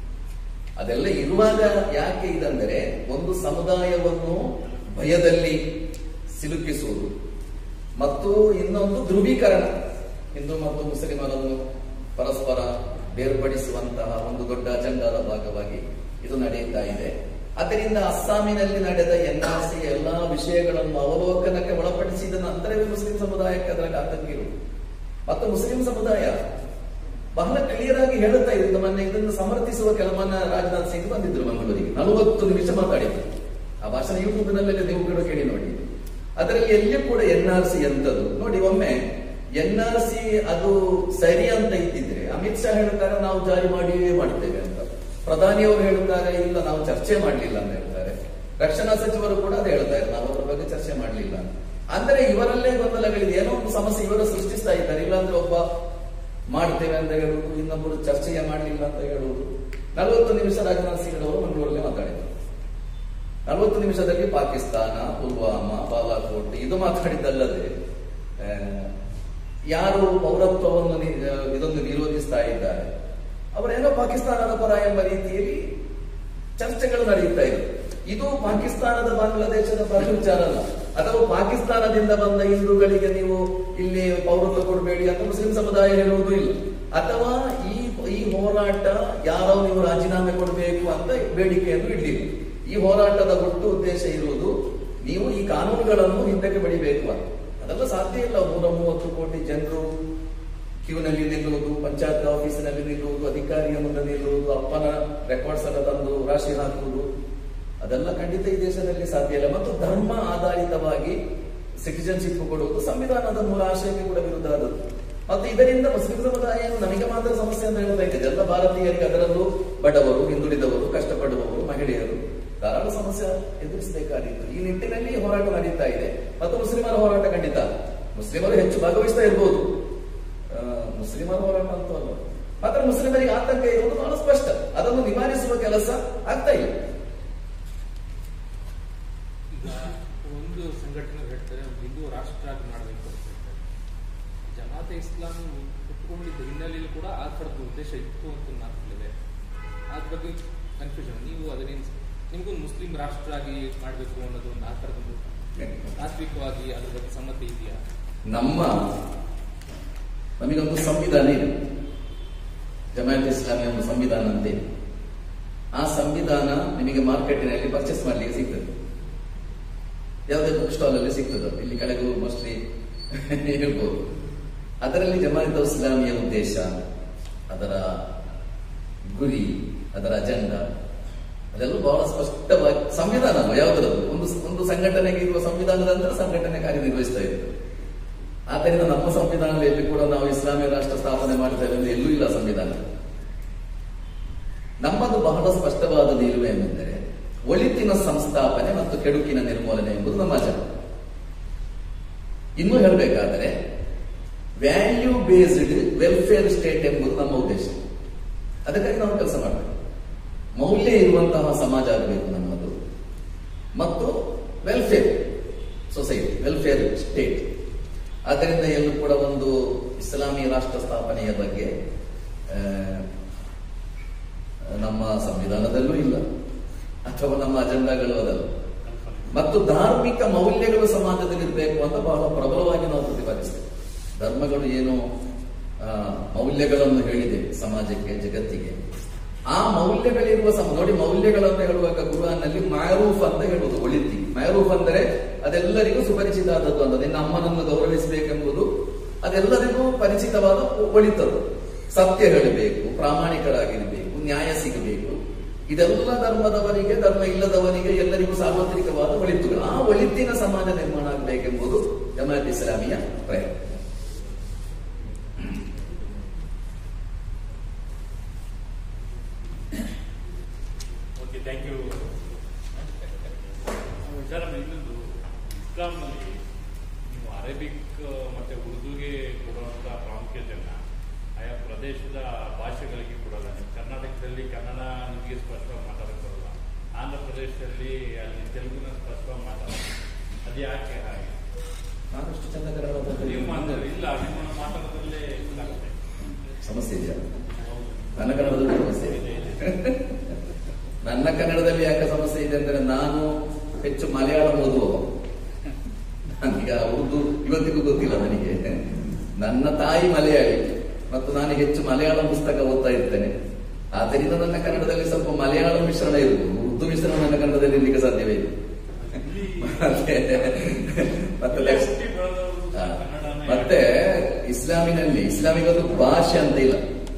ಅದೆಲ್ಲ ಇರುವಾಗ ಯಾಕೆ ಇದಂದರೆ ಒಂದು ಸಮುದಾಯವನ್ನು ಭಯದಲ್ಲಿ ಸಿಲುಕಿಸುವುದು ಮತ್ತು ಇನ್ನೊಂದು ಧ್ರುವೀಕರಣ ಹಿಂದೂ ಮತ್ತು ಮುಸ್ಲಿಮರನ್ನು ಪರಸ್ಪರ ಬೇರ್ಪಡಿಸುವಂತಹ ಒಂದು ದೊಡ್ಡ ಅಜೆಂಡಾದ ಭಾಗವಾಗಿ ಇದು ನಡೆಯುತ್ತಾ ಇದೆ ಅದರಿಂದ ಅಸ್ಸಾಮಿನಲ್ಲಿ ನಡೆದ ಎನ್ಆರ್ಸಿ ಎಲ್ಲಾ ವಿಷಯಗಳನ್ನು ಅವಲೋಕನಕ್ಕೆ ಒಳಪಡಿಸಿದ ನಂತರವೇ ಮುಸ್ಲಿಂ ಸಮುದಾಯಕ್ಕೆ ಅದರಲ್ಲಿ ಆತಂಕ ಇರುವುದು ಮತ್ತು ಮುಸ್ಲಿಂ ಸಮುದಾಯ ಬಹಳ ಕ್ಲಿಯರ್ ಆಗಿ ಹೇಳುತ್ತಾ ಇದ್ದು ಮೊನ್ನೆ ಇದನ್ನು ಸಮರ್ಥಿಸುವ ಕೆಲವನ್ನ ರಾಜನಾಥ್ ಸಿಂಗ್ ಬಂದಿದ್ರು ಮಂಗಳೂರಿಗೆ ನಲವತ್ತು ನಿಮಿಷ ಮಾತಾಡಿದ್ರು ಆ ಭಾಷಣ ಯೂಟ್ಯೂಬ್ ನಲ್ಲಿ ನೀವು ಕೂಡ ಕೇಳಿ ನೋಡಿ ಅದರಲ್ಲಿ ಎಲ್ಲಿ ಕೂಡ ಎನ್ ಆರ್ ಸಿ ಎಂತದು ನೋಡಿ ಒಮ್ಮೆ ಎನ್ ಆರ್ ಸಿ ಅದು ಸರಿ ಅಂತ ಇದ್ದಿದ್ರೆ ಅಮಿತ್ ಶಾ ಹೇಳ್ತಾರೆ ನಾವು ಜಾರಿ ಮಾಡಿಯೇ ಮಾಡ್ತೇವೆ ಅಂತ ಪ್ರಧಾನಿಯವರು ಹೇಳ್ತಾರೆ ಇಲ್ಲ ನಾವು ಚರ್ಚೆ ಮಾಡಲಿಲ್ಲ ಅಂತ ಹೇಳ್ತಾರೆ ರಕ್ಷಣಾ ಸಚಿವರು ಕೂಡ ಅದು ಹೇಳ್ತಾರೆ ನಾವು ಅದರ ಬಗ್ಗೆ ಚರ್ಚೆ ಮಾಡಲಿಲ್ಲ ಅಂದ್ರೆ ಇವರಲ್ಲೇ ಗೊಂದಲಗಳಿದೆ ಏನೋ ಒಂದು ಸಮಸ್ಯೆ ಇವರು ಸೃಷ್ಟಿಸ್ತಾ ಇದ್ದಾರೆ ಇಲ್ಲಾಂದ್ರೆ ಒಬ್ಬ ಮಾಡ್ತೇವೆ ಅಂತ ಹೇಳುವುದು ಇನ್ನೊಬ್ಬರು ಚರ್ಚೆಯೇ ಮಾಡಲಿಲ್ಲ ಅಂತ ಹೇಳುವುದು ನಲವತ್ತು ನಿಮಿಷ ರಾಜನಾಥ್ ಸಿಂಗ್ ಅವರು ಮಂಗಳೂರಲ್ಲಿ ಮಾತಾಡಿದರು ನಲವತ್ತು ನಿಮಿಷದಲ್ಲಿ ಪಾಕಿಸ್ತಾನ ಪುಲ್ವಾಮಾ ಬಾಲಾಕೋಟ್ ಇದು ಮಾತಾಡಿದ್ದಲ್ಲದೆ ಆ, ಯಾರು ಪೌರತ್ವವನ್ನು ನಿ- ಆ, ಇದೊಂದು ವಿರೋಧಿಸ್ತಾ ಇದ್ದಾರೆ ಅವರೇನೋ ಪಾಕಿಸ್ತಾನದ ಪರ ಎಂಬ ರೀತಿಯಲ್ಲಿ ಚರ್ಚೆಗಳು ನಡೆಯುತ್ತಾ ಇದೆ ಇದು ಪಾಕಿಸ್ತಾನದ ಬಾಂಗ್ಲಾದೇಶದ ಪರ ವಿಚಾರ ಅಲ್ಲ ಅಥವಾ ಪಾಕಿಸ್ತಾನದಿಂದ ಬಂದ ಹಿಂದೂಗಳಿಗೆ ನೀವು ಇಲ್ಲಿ ಪೌರತ್ವ ಕೊಡಬೇಡಿ ಅಂತ ಮುಸ್ಲಿಂ ಸಮುದಾಯ ಹೇಳುವುದೂ ಇಲ್ಲ ಅಥವಾ ಈ ಈ ಹೋರಾಟ ಯಾರೋ ನೀವು ರಾಜೀನಾಮೆ ಕೊಡಬೇಕು ಅಂತ ಬೇಡಿಕೆಯನ್ನು ಇಡಲಿಲ್ಲ ಈ ಹೋರಾಟದ ಒಟ್ಟು ಉದ್ದೇಶ ಇರುವುದು ನೀವು ಈ ಕಾನೂನುಗಳನ್ನು ಹಿಂದಕ್ಕೆ ಬಡಿಬೇಕು ಅಂತ ಅದೆಲ್ಲ ಸಾಧ್ಯ ಇಲ್ಲ ನೂರ ಮೂವತ್ತು ಕೋಟಿ ಜನರು ಕ್ಯೂನಲ್ಲಿ ನಿಲ್ಲುವುದು ಪಂಚಾಯತ್ ಆಫೀಸಿನಲ್ಲಿ ನಿಲ್ಲುವುದು ಅಧಿಕಾರಿಯ ಮುಂದೆ ನಿಲ್ಲುವುದು ಅಪ್ಪನ ರೆಕಾರ್ಡ್ಸ್ ಎಲ್ಲ ತಂದು ರಾಶಿ ಹಾಕುವುದು ಅದೆಲ್ಲ ಖಂಡಿತ ಈ ದೇಶದಲ್ಲಿ ಸಾಧ್ಯ ಇಲ್ಲ ಮತ್ತು ಧರ್ಮ ಆಧಾರಿತವಾಗಿ ಸಿಟಿಜನ್ಶಿಪ್ ಕೊಡುವುದು ಸಂವಿಧಾನದ ಮೂಲ ಆಶಯಕ್ಕೆ ಕೂಡ ವಿರುದ್ಧ ಆದದ್ದು ಮತ್ತು ಇದರಿಂದ ಮುಸ್ಲಿಂ ಸಮುದಾಯ ಏನು ನಮಗೆ ಮಾತ್ರ ಸಮಸ್ಯೆ ಅಂತ ಹೇಳ್ತಾ ಇದೆ ಎಲ್ಲ ಭಾರತೀಯರಿಗೆ ಅದರಲ್ಲೂ ಬಡವರು ಹಿಂದುಳಿದವರು ಕಷ್ಟಪಡುವವರು ಮಹಿಳೆಯರು ಧಾರಾಳ ಸಮಸ್ಯೆ ಎದುರಿಸಬೇಕಾಗಿತ್ತು ಈ ನಿಟ್ಟಿನಲ್ಲಿ ಹೋರಾಟ ನಡೀತಾ ಇದೆ ಮತ್ತು ಮುಸ್ಲಿಮರ ಹೋರಾಟ ಖಂಡಿತ ಮುಸ್ಲಿಮರು ಹೆಚ್ಚು ಭಾಗವಹಿಸ್ತಾ ಇರ್ಬೋದು ಆ, ಮುಸ್ಲಿಮರ ಹೋರಾಟ ಅಂತೂ ಅಲ್ಲ ಮಾತ್ರ ಮುಸ್ಲಿಮರಿಗೆ ಆತಂಕ ಇರುವುದು ಬಹಳ ಸ್ಪಷ್ಟ ಅದನ್ನು ನಿವಾರಿಸುವ ಕೆಲಸ ಆಗ್ತಾ ಇಲ್ಲ ಈಗ ಒಂದು ಸಂಘಟನೆ ಹೇಳ್ತಾರೆ ಒಂದು ಹಿಂದೂ ರಾಷ್ಟ್ರ ಆಗಿ ಮಾಡಬೇಕು ಅಂತ ಹೇಳ್ತಾರೆ ಜಮಾತೆ ಇಸ್ಲಾಂ ಹುಟ್ಟುಕೊಂಡಿದ್ದ ಹಿನ್ನೆಲೆಯಲ್ಲಿ ಕೂಡ ಆ ಥರದ ಉದ್ದೇಶ ಇತ್ತು ಅಂತ ನಾನು ಹೇಳಿದೆ ಅದ್ರ ಬಗ್ಗೆ ಕನ್ಫ್ಯೂಷನ್ ನೀವು ಅದನ್ನೇನು ನಿಮಗೊಂದು ಮುಸ್ಲಿಂ ರಾಷ್ಟ್ರ ಆಗಿ ಮಾಡಬೇಕು ಅನ್ನೋದು ಒಂದು ಆ ಥರದೊಂದು ತಾತ್ವಿಕವಾಗಿ ಅದ್ರ ಬಗ್ಗೆ ಸಮ್ಮತಿ ಇದೆಯಾ ನಮ್ಮ ನಮಗೊಂದು ಸಂವಿಧಾನ ಇದೆ ಜಮಾಯತ್ ಇಸ್ಲಾಮಿ ಒಂದು ಸಂವಿಧಾನ ಅಂತ ಇದೆ ಆ ಸಂವಿಧಾನ ನಿಮಗೆ ಮಾರ್ಕೆಟಿನಲ್ಲಿ ಪರ್ಚೇಸ್ ಮಾಡಲಿಕ್ಕೆ ಸಿಗ್ತದೆ ಯಾವುದೇ ಬುಕ್ ಸ್ಟಾಲ್ ಅಲ್ಲಿ ಸಿಗ್ತದೆ ಇಲ್ಲಿ ಕೆಳಗೂ ಮೋಸ್ಟ್ಲಿ ಇರ್ಬೋದು ಅದರಲ್ಲಿ ಜಮಾಯತ್ ಇಸ್ಲಾಮಿಯ ಉದ್ದೇಶ ಅದರ ಗುರಿ ಅದರ ಅಜೆಂಡಾ ಅದೆಲ್ಲ ಬಹಳ ಸ್ಪಷ್ಟವಾಗಿ ಸಂವಿಧಾನ ಅಲ್ವಾ ಯಾವುದರದ್ದು ಒಂದು ಒಂದು ಸಂಘಟನೆಗೆ ಇರುವ ಸಂವಿಧಾನದ ನಂತರ ಸಂಘಟನೆ ಕಾರ್ಯನಿರ್ವಹಿಸ್ತಾ ಇದೆ ಆದ್ದರಿಂದ ನಮ್ಮ ಸಂವಿಧಾನದಲ್ಲಿ ಕೂಡ ನಾವು ಇಸ್ಲಾಮಿಯ ರಾಷ್ಟ್ರ ಸ್ಥಾಪನೆ ಮಾಡ್ತೇವೆ ಎಂದು ಎಲ್ಲೂ ಇಲ್ಲ ಸಂವಿಧಾನ ನಮ್ಮದು ಬಹಳ ಸ್ಪಷ್ಟವಾದ ನಿಲುವು ಏನೆಂದರೆ ಒಳಿತಿನ ಸಂಸ್ಥಾಪನೆ ಮತ್ತು ಕೆಡುಕಿನ ನಿರ್ಮೂಲನೆ ಎಂಬುದು ನಮ್ಮ ಅಜೆಂಡಾ ಇನ್ನು ಹೇಳಬೇಕಾದರೆ ವ್ಯಾಲ್ಯೂ ಬೇಸ್ಡ್ ವೆಲ್ಫೇರ್ ಸ್ಟೇಟ್ ಎಂಬುದು ನಮ್ಮ ಉದ್ದೇಶ ಅದಕ್ಕಾಗಿ ನಾವು ಕೆಲಸ ಮಾಡಬೇಕು ಮೌಲ್ಯ ಇರುವಂತಹ ಸಮಾಜ ಆಗಬೇಕು ನಮ್ಮದು ಮತ್ತು ವೆಲ್ಫೇರ್ ಸೊಸೈಟಿ ವೆಲ್ಫೇರ್ ಸ್ಟೇಟ್ ಆದ್ದರಿಂದ ಎಲ್ಲೂ ಕೂಡ ಒಂದು ಇಸ್ಲಾಮಿ ರಾಷ್ಟ್ರ ಸ್ಥಾಪನೆಯ ಬಗ್ಗೆ ಆ, ನಮ್ಮ ಸಂವಿಧಾನದಲ್ಲೂ ಇಲ್ಲ ಅಥವಾ ನಮ್ಮ ಅಜೆಂಡಾಗಳು ಅದಲ್ಲ ಮತ್ತು ಧಾರ್ಮಿಕ ಮೌಲ್ಯಗಳು ಸಮಾಜದಲ್ಲಿ ಇರಬೇಕು ಅಂತ ಬಹಳ ಪ್ರಬಲವಾಗಿ ನಾವು ಪ್ರತಿಪಾದಿಸ್ತೇವೆ ಧರ್ಮಗಳು ಏನು ಆ, ಮೌಲ್ಯಗಳನ್ನು ಹೇಳಿದೆ ಸಮಾಜಕ್ಕೆ ಜಗತ್ತಿಗೆ ಆ ಮೌಲ್ಯಗಳಿರುವ ಸಮ ನೋಡಿ ಮೌಲ್ಯಗಳನ್ನು ಹೇಳುವಾಗ ಕುರಾನ್ನಲ್ಲಿ ಮಾರೂಫ್ ಅಂತ ಹೇಳುವುದು ಒಳಿತಿ ಮಾರೂಫ್ ಅಂದರೆ ಅದೆಲ್ಲರಿಗೂ ಸುಪರಿಚಿತ ಆದದ್ದು ಅಂತ ನಿನ್ನ ಅಮ್ಮನನ್ನು ಗೌರವಿಸಬೇಕೆಂಬುದು ಅದೆಲ್ಲರಿಗೂ ಪರಿಚಿತವಾದ ಒಳಿತದು ಸತ್ಯ ಹೇಳಬೇಕು ಪ್ರಾಮಾಣಿಕರಾಗಿರಬೇಕು ನ್ಯಾಯ ಸಿಗಬೇಕು ಇದೆಲ್ಲ ಧರ್ಮದವರಿಗೆ ಧರ್ಮ ಇಲ್ಲದವರಿಗೆ ಎಲ್ಲರಿಗೂ ಸಾರ್ವತ್ರಿಕವಾದ ಒಳಿತುಗಳು ಆ ಒಳಿತಿನ ಸಮಾಜ ನಿರ್ಮಾಣ ಆಗಬೇಕೆಂಬುದು ಜಮಾತ್ ಇಸ್ಲಾಮಿಯ ಪ್ರಯತ್ನ ಓಕೆ ಥ್ಯಾಂಕ್ ಯು ವಿಚಾರ ಇನ್ನೊಂದು ಇಸ್ಲಾಂನಲ್ಲಿ ನೀವು ಅರೇಬಿಕ್ ಮತ್ತೆ ಉರ್ದುಗೆ ಕೊಡುವಂಥ ಪ್ರಾಮುಖ್ಯತೆಯನ್ನ ಆಯಾ ಪ್ರದೇಶದ ಭಾಷೆಗಳಿಗೆ ಕೊಡಲ್ಲ ನೀವು ಕರ್ನಾಟಕದಲ್ಲಿ ಕನ್ನಡ ನಿಮಗೆ ಸ್ಪಷ್ಟವಾಗಿ ಮಾತಾಡಕ್ಕೆ ಬರಲ್ಲ ಆಂಧ್ರ ಪ್ರದೇಶದಲ್ಲಿ ಅಲ್ಲಿ ತೆಲುಗುನ ಸ್ಪಷ್ಟವಾಗಿ ಮಾತಾಡಲ್ಲ ಅದು ಯಾಕೆ ಹಾಗೆ ನಾನು ಅಷ್ಟು ಚಂದ ಕನ್ನಡ ನೀವು ಮಾತಾಡಿ ಮಾತಾಡ್ತೀನಿ. ಇಲ್ಲ ನಿಮ್ಮ ಮಾತಾಡೋದ್ರಲ್ಲೇ ಇದಾಗುತ್ತೆ ಸಮಸ್ಯೆ ಇದೆಯಾ ಹೌದು. ನನ್ನ ಕನ್ನಡದಲ್ಲಿ ಸಮಸ್ಯೆ ಇದೆ ನನ್ನ ಕನ್ನಡದಲ್ಲಿ ಯಾಕೆ ಸಮಸ್ಯೆ ಇದೆ ಅಂದ್ರೆ ನಾನು ಹೆಚ್ಚು ಮಲಯಾಳಂ ಓದುವವ ನನಗೆ ಆ ಉರ್ದು ಇವತ್ತಿಗೂ ಗೊತ್ತಿಲ್ಲ ನನಗೆ ನನ್ನ ತಾಯಿ ಮಲಯಾಳಿ ಮತ್ತು ನಾನು ಹೆಚ್ಚು ಮಲಯಾಳಂ ಪುಸ್ತಕ ಓದ್ತಾ ಇರ್ತೇನೆ ಆದ್ದರಿಂದ ನನ್ನ ಕನ್ನಡದಲ್ಲಿ ಸ್ವಲ್ಪ ಮಲಯಾಳಂ ಮಿಶ್ರಣ ಇರುವುದು ಉರ್ದು ಮಿಶ್ರಣ ನನ್ನ ಕನ್ನಡದಲ್ಲಿ ಇರ್ಲಿಕ್ಕೆ ಸಾಧ್ಯವೇ ಇಲ್ಲ ಮತ್ತೆ ಮತ್ತೆ ಇಲ್ಲೇ next- ಹುಟ್ಟಿ ಬೆಳೆದವರು ಹಾ. ಕನ್ನಡನೇ ಮತ್ತೆ ಇಸ್ಲಾಮಿನಲ್ಲಿ ಇಸ್ಲಾಮಿಗೊಂದು ಭಾಷೆ ಅಂತ ಇಲ್ಲ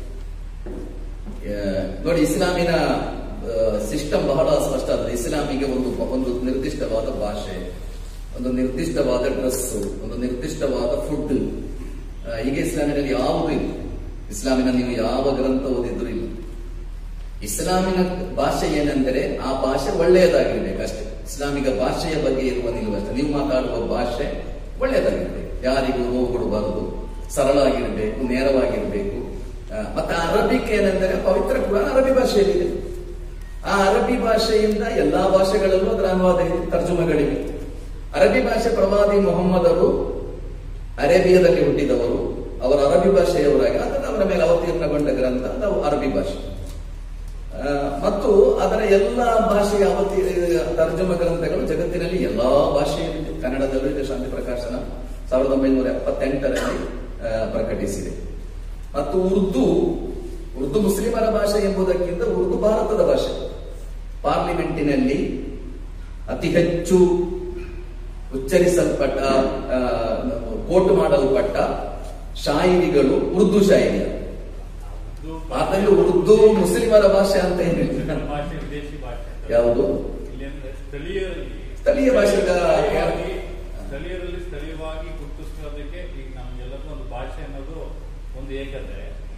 ಆ, ನೋಡಿ ಇಸ್ಲಾಮಿನ ಸಿಸ್ಟಮ್ ಬಹಳ ಸ್ಪಷ್ಟ ಆಗ್ತದೆ ಇಸ್ಲಾಮಿಗೆ ಒಂದು ಒಂದು ನಿರ್ದಿಷ್ಟವಾದ ಭಾಷೆ ಒಂದು ನಿರ್ದಿಷ್ಟವಾದ ಡ್ರೆಸ್ ಒಂದು ನಿರ್ದಿಷ್ಟವಾದ ಫುಡ್ ಈಗ ಇಸ್ಲಾಮಿನಲ್ಲಿ ಯಾವುದೂ ಇಲ್ಲ ಇಸ್ಲಾಮಿನ ನೀವು ಯಾವ ಗ್ರಂಥ ಓದಿದ್ರು ಇಲ್ಲ ಇಸ್ಲಾಮಿನ ಭಾಷೆ ಏನೆಂದರೆ ಆ ಭಾಷೆ ಒಳ್ಳೆಯದಾಗಿರ್ಬೇಕು ಅಷ್ಟೇ ಇಸ್ಲಾಮಿಕ ಭಾಷೆಯ ಬಗ್ಗೆ ಇರುವ ನಿಲುವು ಅಷ್ಟೇ ನೀವು ಮಾತಾಡುವ ಭಾಷೆ ಒಳ್ಳೆಯದಾಗಿರ್ಬೇಕು ಯಾರಿಗೂ ನೋವು ಕೊಡಬಾರದು ಸರಳಾಗಿರ್ಬೇಕು ನೇರವಾಗಿರ್ಬೇಕು ಆ, ಮತ್ತೆ ಅರಬಿಕ್ ಏನೆಂದರೆ ಪವಿತ್ರ ಕುರಾನ್ ಅರಬಿ ಭಾಷೆಯಲ್ಲಿದೆ ಆ ಅರಬಿ ಭಾಷೆಯಿಂದ ಎಲ್ಲಾ ಭಾಷೆಗಳಲ್ಲೂ ಅದರ ಅನುವಾದ ಇದೆ ತರ್ಜುಮೆಗಳಿವೆ ಅರಬಿ ಭಾಷೆ ಪ್ರವಾದಿ ಮೊಹಮ್ಮದರು ಅರೇಬಿಯಾದಲ್ಲಿ ಹುಟ್ಟಿದವರು ಅವರು ಅರಬಿ ಭಾಷೆಯವರಾಗಿ ಅದನ್ನು ಅವರ ಮೇಲೆ ಅವತೀರ್ಣಗೊಂಡ ಗ್ರಂಥ ಅದು ಅರಬಿ ಭಾಷೆ ಆ, ಮತ್ತು ಅದರ ಎಲ್ಲ ಭಾಷೆಯ ಅವತಿ ತರ್ಜುಮ ಗ್ರಂಥಗಳು ಜಗತ್ತಿನಲ್ಲಿ ಎಲ್ಲಾ ಭಾಷೆಯಲ್ಲಿದೆ ಕನ್ನಡದಲ್ಲೂ ಇದೆ ಶಾಂತಿ ಪ್ರಕಾಶನ ಸಾವಿರದ ಒಂಬೈನೂರ ಎಪ್ಪತ್ತೆಂಟರಲ್ಲಿ ಆ, ಪ್ರಕಟಿಸಿದೆ ಮತ್ತು ಉರ್ದು ಉರ್ದು ಮುಸ್ಲಿಮರ ಭಾಷೆ ಎಂಬುದಕ್ಕಿಂತ ಉರ್ದು ಭಾರತದ ಭಾಷೆ ಪಾರ್ಲಿಮೆಂಟಿನಲ್ಲಿ ಅತಿ ಹೆಚ್ಚು ಉಚ್ಚರಿಸಲ್ಪಟ್ಟ ಆ, ಕೋಟ್ ಮಾಡಲ್ಪಟ್ಟ ಶಾಯಿರಿಗಳು ಉರ್ದು ಶಾಯಿರಿ ಉರ್ದು ಅದರಲ್ಲಿ ಉರ್ದು ಮುಸ್ಲಿಮರ ಭಾಷೆ ಅಂತ ಏನಿಲ್ಲ ಭಾಷೆ ವಿದೇಶಿ ಭಾಷೆ ಅಂತ. ಯಾವುದು ಇಲ್ಲಿ ಅಂದ್ರೆ ಸ್ಥಳೀಯರಲ್ಲಿ ಸ್ಥಳೀಯ ಭಾಷೆಗ ಸ್ಥಳೀಯವಾಗಿ ಸ್ಥಳೀಯರಲ್ಲಿ ಸ್ಥಳೀಯವಾಗಿ ಗುರುತಿಸೋದಕ್ಕೆ ಈಗ ನಮ್ಗೆಲ್ಲರಿಗೂ ಒಂದು ಭಾಷೆ ಅನ್ನೋದು ಒಂದು ಏಕತೆ ಆ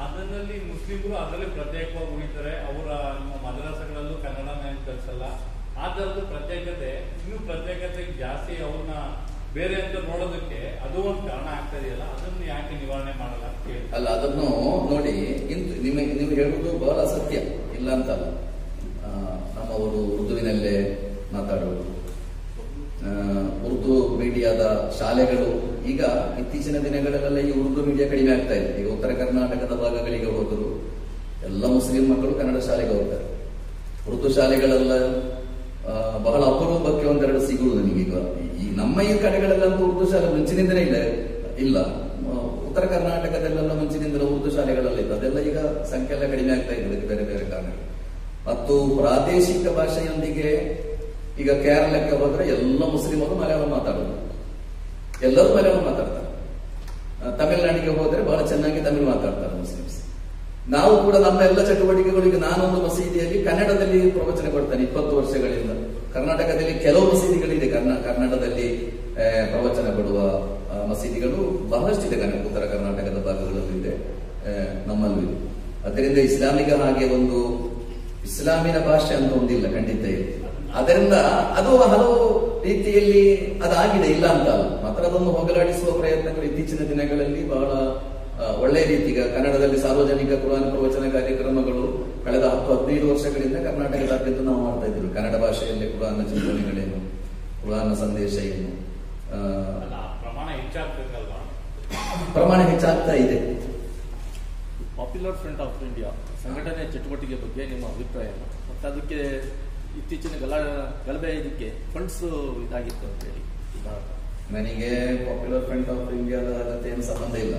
ಅದರಲ್ಲಿ ಮುಸ್ಲಿಮರು ಅದರಲ್ಲಿ ಪ್ರತ್ಯೇಕವಾಗಿ ಉಳಿತಾರೆ ಅವರ ನಿಮ್ಮ ಮದ್ರಾಸಗಳಲ್ಲೂ ಕನ್ನಡನ ಕಲಿಸಲ್ಲ ಆ ತರದ್ದು ಪ್ರತ್ಯೇಕತೆ ಇನ್ನೂ ಪ್ರತ್ಯೇಕತೆ ಜಾಸ್ತಿ ಅವ್ರನ್ನ ಬೇರೆ ಅಂತ ನೋಡೋದಕ್ಕೆ ಅದು ಒಂದು ಕಾರಣ ಆಗ್ತಾ ಇದೆಯಲ್ಲ ಅದನ್ನು ಯಾಕೆ ನಿವಾರಣೆ ಮಾಡಲ್ಲ ಅಂತ ಕೇಳಿ ಅಲ್ಲ ಅದನ್ನು ನೋಡಿ ಇಂತು ನಿಮಗೆ ನೀವು ಹೇಳುವುದು ಬಹಳ ಸತ್ಯ ಇಲ್ಲ ಅಂತಲ್ಲ ಆ, ನಮ್ಮವರು ಉರ್ದುವಿನಲ್ಲೇ ಮಾತಾಡುವುದು ಆ, ಉರ್ದು ಮೀಡಿಯಾದ ಶಾಲೆಗಳು ಈಗ ಇತ್ತೀಚಿನ ದಿನಗಳಲ್ಲೆಲ್ಲ ಈ ಉರ್ದು ಮೀಡಿಯಾ ಕಡಿಮೆ ಆಗ್ತಾ ಇದೆ ಈಗ ಉತ್ತರ ಕರ್ನಾಟಕದ ಭಾಗಗಳಿಗೆ ಹೋದರು ಎಲ್ಲ ಮುಸ್ಲಿಂ ಮಕ್ಕಳು ಕನ್ನಡ ಶಾಲೆಗೆ ಹೋಗ್ತಾರೆ ಉರ್ದು ಶಾಲೆಗಳೆಲ್ಲ ಆ, ಬಹಳ ಅಪರೂಪಕ್ಕೆ ಒಂದೆರಡು ಸಿಗುವುದು ನಿಮಗೀಗ ಈ ನಮ್ಮ ಈ ಕಡೆಗಳಲ್ಲಂತೂ ಉರ್ದು ಶಾಲೆ ಮುಂಚಿನಿಂದಲೇ ಇಲ್ಲ ಇಲ್ಲ ಆ, ಉತ್ತರ ಕರ್ನಾಟಕದಲ್ಲೆಲ್ಲ ಮುಂಚಿನಿಂದಲೂ ಉರ್ದು ಶಾಲೆಗಳೆಲ್ಲ ಇತ್ತು ಅದೆಲ್ಲ ಈಗ ಸಂಖ್ಯೆ ಎಲ್ಲ ಕಡಿಮೆ ಆಗ್ತಾ ಇದೆ ಅದಕ್ಕೆ ಬೇರೆ ಬೇರೆ ಕಾರಣಗಳು ಮತ್ತು ಪ್ರಾದೇಶಿಕ ಭಾಷೆಯೊಂದಿಗೆ ಈಗ ಕೇರಳಕ್ಕೆ ಹೋದ್ರೆ ಎಲ್ಲ ಮುಸ್ಲಿಮರು ಮಲಯಾಳಂ ಮಾತಾಡೋದು ಎಲ್ಲರೂ ಮಲಯಾಳಂ ಮಾತಾಡ್ತಾರೆ ಆ, ತಮಿಳುನಾಡಿಗೆ ಹೋದ್ರೆ ಬಹಳ ಚೆನ್ನಾಗಿ ತಮಿಳು ಮಾತಾಡ್ತಾರೆ ಮುಸ್ಲಿಮ್ಸ್ ನಾವು ಕೂಡ ನಮ್ಮ ಎಲ್ಲ ಚಟುವಟಿಕೆಗಳಿಗೆ ನಾನೊಂದು ಮಸೀದಿಯಲ್ಲಿ ಕನ್ನಡದಲ್ಲಿ ಪ್ರವಚನ ಕೊಡ್ತೇನೆ ಇಪ್ಪತ್ತು ವರ್ಷಗಳಿಂದ ಕರ್ನಾಟಕದಲ್ಲಿ ಕೆಲವು ಮಸೀದಿಗಳಿದೆ ಕರ್ನಾ ಕನ್ನಡದಲ್ಲಿ ಆ, ಪ್ರವಚನ ಕೊಡುವ ಆ, ಮಸೀದಿಗಳು ಬಹಳಷ್ಟಿದೆ ಕನ್ನಡ ಉತ್ತರ ಕರ್ನಾಟಕದ ಭಾಗಗಳಲ್ಲೂ ಇದೆ ಆ, ನಮ್ಮಲ್ಲೂ ಇದೆ ಅದರಿಂದ ಇಸ್ಲಾಮಿಗ ಹಾಗೆ ಒಂದು ಇಸ್ಲಾಮಿನ ಭಾಷೆ ಅಂತ ಒಂದಿಲ್ಲ ಖಂಡಿತ ಇದೆ ಅದರಿಂದ ಅದು ಹಲವು ರೀತಿಯಲ್ಲಿ ಅದಾಗಿದೆ ಇಲ್ಲ ಅಂತ ಅಲ್ಲ ಮಾತ್ರ ಅದನ್ನು ಹೋಗಲಾಡಿಸುವ ಪ್ರಯತ್ನಗಳು ಇತ್ತೀಚಿನ ದಿನಗಳಲ್ಲಿ ಬಹಳ ಆ, ಒಳ್ಳೆಯ ರೀತಿಗ ಕನ್ನಡದಲ್ಲಿ ಸಾರ್ವಜನಿಕ ಕುರಾನ್ ಪ್ರವಚನ ಕಾರ್ಯಕ್ರಮಗಳು ಕಳೆದ ಹತ್ತು ಹದಿನೈದು ವರ್ಷಗಳಿಂದ ಕರ್ನಾಟಕದಾದ್ಯಂತ ನಾವು ಮಾಡ್ತಾ ಇದ್ದೀವಿ ಕನ್ನಡ ಭಾಷೆಯಲ್ಲಿ ಕುರಾನ್ನ ಚಿಂತನೆಗಳೇನು ಕುರಾನ್ನ ಸಂದೇಶ ಏನು ಆ, ಅಲ್ಲ ಆ ಪ್ರಮಾಣ ಹೆಚ್ಚಾಗ್ಬೇಕಲ್ವಾ ಪ್ರಮಾಣ ಹೆಚ್ಚಾಗ್ತಾ ಇದೆ ಪಾಪ್ಯುಲರ್ ಫ್ರಂಟ್ ಆಫ್ ಇಂಡಿಯಾ ಸಂಘಟನೆ ಚಟುವಟಿಕೆ ಬಗ್ಗೆ ನಿಮ್ಮ ಅಭಿಪ್ರಾಯ ಏನು? ಮತ್ತೆ ಅದಕ್ಕೆ ಇತ್ತೀಚಿನ ಗಲ ಗಲಭೆ ಇದಕ್ಕೆ ಫಂಡ್ಸ್ ಇದಾಗಿತ್ತು ಅಂತ ಹೇಳಿ ಉದಾಹರಣೆ. ನನಗೆ ಪಾಪ್ಯುಲರ್ ಫ್ರಂಟ್ ಆಫ್ ಇಂಡಿಯಾದ ಜೊತೆ ಏನು ಸಂಬಂಧ ಇಲ್ಲ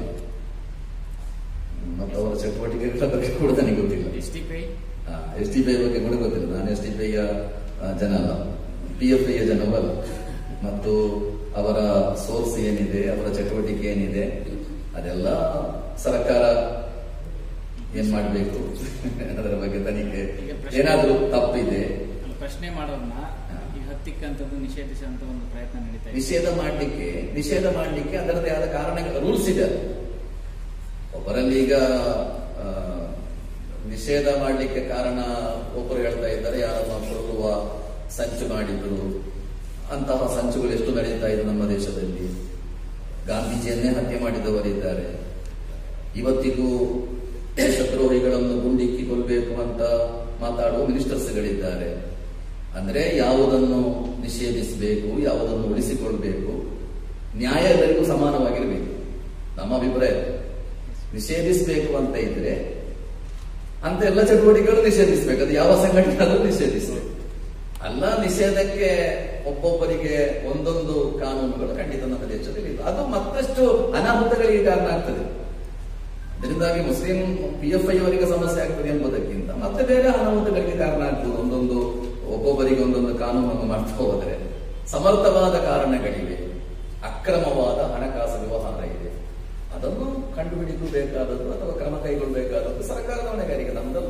ಮತ್ತು ಅವರ ಚಟುವಟಿಕೆಗಳ ಬಗ್ಗೆ ಕೂಡ ನನಗೆ ಗೊತ್ತಿಲ್ಲ S T P S T P ಬಗ್ಗೆ ಕೂಡ ಗೊತ್ತಿಲ್ಲ ನಾನು ಎಸ್ ಟಿ ಪಿಯ ಜನ ಅಲ್ಲ ಪಿ ಎಫ್ ಐಯ ಜನವೂ ಅಲ್ಲ ಮತ್ತು ಅವರ ಸೋರ್ಸ್ ಏನಿದೆ ಅವರ ಚಟುವಟಿಕೆ ಏನಿದೆ ಅದೆಲ್ಲ ಸರ್ಕಾರ ಏನ್ ಮಾಡಬೇಕು ಅದರ ಬಗ್ಗೆ ತನಿಖೆ ಈಗ ಪ್ರಶ್ನೆ- ಏನಾದ್ರೂ ತಪ್ಪಿದೆ ಅಲ್ಲಿ ಪ್ರಶ್ನೆ ಮಾಡೋದನ್ನ ಈಗ ಹತ್ತಿಕ್ಕಂಥದ್ದು ನಿಷೇಧಿಸುವಂತ ಒಂದು ಪ್ರಯತ್ನ ನಡೀತಾ ಇದೆ ನಿಷೇಧ ಮಾಡಲಿಕ್ಕೆ ನಿಷೇಧ ಮಾಡಲಿಕ್ಕೆ ಅದರದೇ ಆದ ಕಾರಣಗಳು ರೂಲ್ಸ್ ಇದೆ ಒಬ್ಬರಲ್ಲಿ ಈಗ ಆ, ನಿಷೇಧ ಮಾಡಲಿಕ್ಕೆ ಕಾರಣ ಒಬ್ಬರು ಹೇಳ್ತಾ ಇದ್ದಾರೆ ಯಾರನ್ನ ಕೊಲ್ಲುವ ಸಂಚು ಮಾಡಿದ್ರು ಅಂತಹ ಸಂಚುಗಳು ಎಷ್ಟು ನಡೀತಾ ಇದೆ ನಮ್ಮ ದೇಶದಲ್ಲಿ ಗಾಂಧೀಜಿಯನ್ನೇ ಹತ್ಯೆ ಮಾಡಿದವರಿದ್ದಾರೆ ಇವತ್ತಿಗೂ ದೇಶದ್ರೋಹಿಗಳನ್ನು ಗುಂಡಿಕ್ಕಿ ಕೊಲ್ಲಬೇಕು ಅಂತ ಮಾತಾಡುವ ಮಿನಿಸ್ಟರ್ಸ್ಗಳಿದ್ದಾರೆ ಅಂದ್ರೆ ಯಾವುದನ್ನು ನಿಷೇಧಿಸಬೇಕು ಯಾವುದನ್ನು ಉಳಿಸಿಕೊಳ್ಬೇಕು ನ್ಯಾಯ ಎಲ್ಲರಿಗೂ ಸಮಾನವಾಗಿರಬೇಕು ನಮ್ಮ ಅಭಿಪ್ರಾಯ ನಿಷೇಧಿಸಬೇಕು ಅಂತ ಇದ್ರೆ ಅಂತ ಎಲ್ಲ ಚಟುವಟಿಕೆಗಳು ನಿಷೇಧಿಸಬೇಕು ಅದು ಯಾವ ಸಂಘಟನೆ ಆದರೂ ನಿಷೇಧಿಸಬೇಕು ಅಲ್ಲ ನಿಷೇಧಕ್ಕೆ ಒಬ್ಬೊಬ್ಬರಿಗೆ ಒಂದೊಂದು ಕಾನೂನುಗಳು ಖಂಡಿತ ನಮ್ಮ ದೇಶದಲ್ಲಿ ಇಲ್ಲ ಅದು ಮತ್ತಷ್ಟು ಅನಾಹುತಗಳಿಗೆ ಕಾರಣ ಆಗ್ತದೆ ಇದರಿಂದಾಗಿ ಮುಸ್ಲಿಂ ಪಿ ಎಫ್ ಐ ಅವರಿಗೆ ಸಮಸ್ಯೆ ಆಗ್ತದೆ ಎಂಬುದಕ್ಕಿಂತ ಮತ್ತೆ ಬೇರೆ ಅನಾಹುತಗಳಿಗೆ ಕಾರಣ ಆಗ್ತದೆ ಒಂದೊಂದು ಒಬ್ಬೊಬ್ಬರಿಗೆ ಒಂದೊಂದು ಕಾನೂನನ್ನು ಮಾಡ್ತಾ ಹೋದರೆ ಸಮರ್ಥವಾದ ಕಾರಣಗಳಿವೆ ಅಕ್ರಮವಾದ ಹಣಕಾಸು ವ್ಯವಹಾರ ಇದೆ ಅದನ್ನು ಕಂಡುಹಿಡಿಯಬೇಕಾದದ್ದು ಅಥವಾ ಕ್ರಮ ಕೈಗೊಳ್ಳಬೇಕಾದದ್ದು ಸರ್ಕಾರದ ಹೊಣೆಗಾರಿಕೆ ನಮ್ಮದಲ್ಲ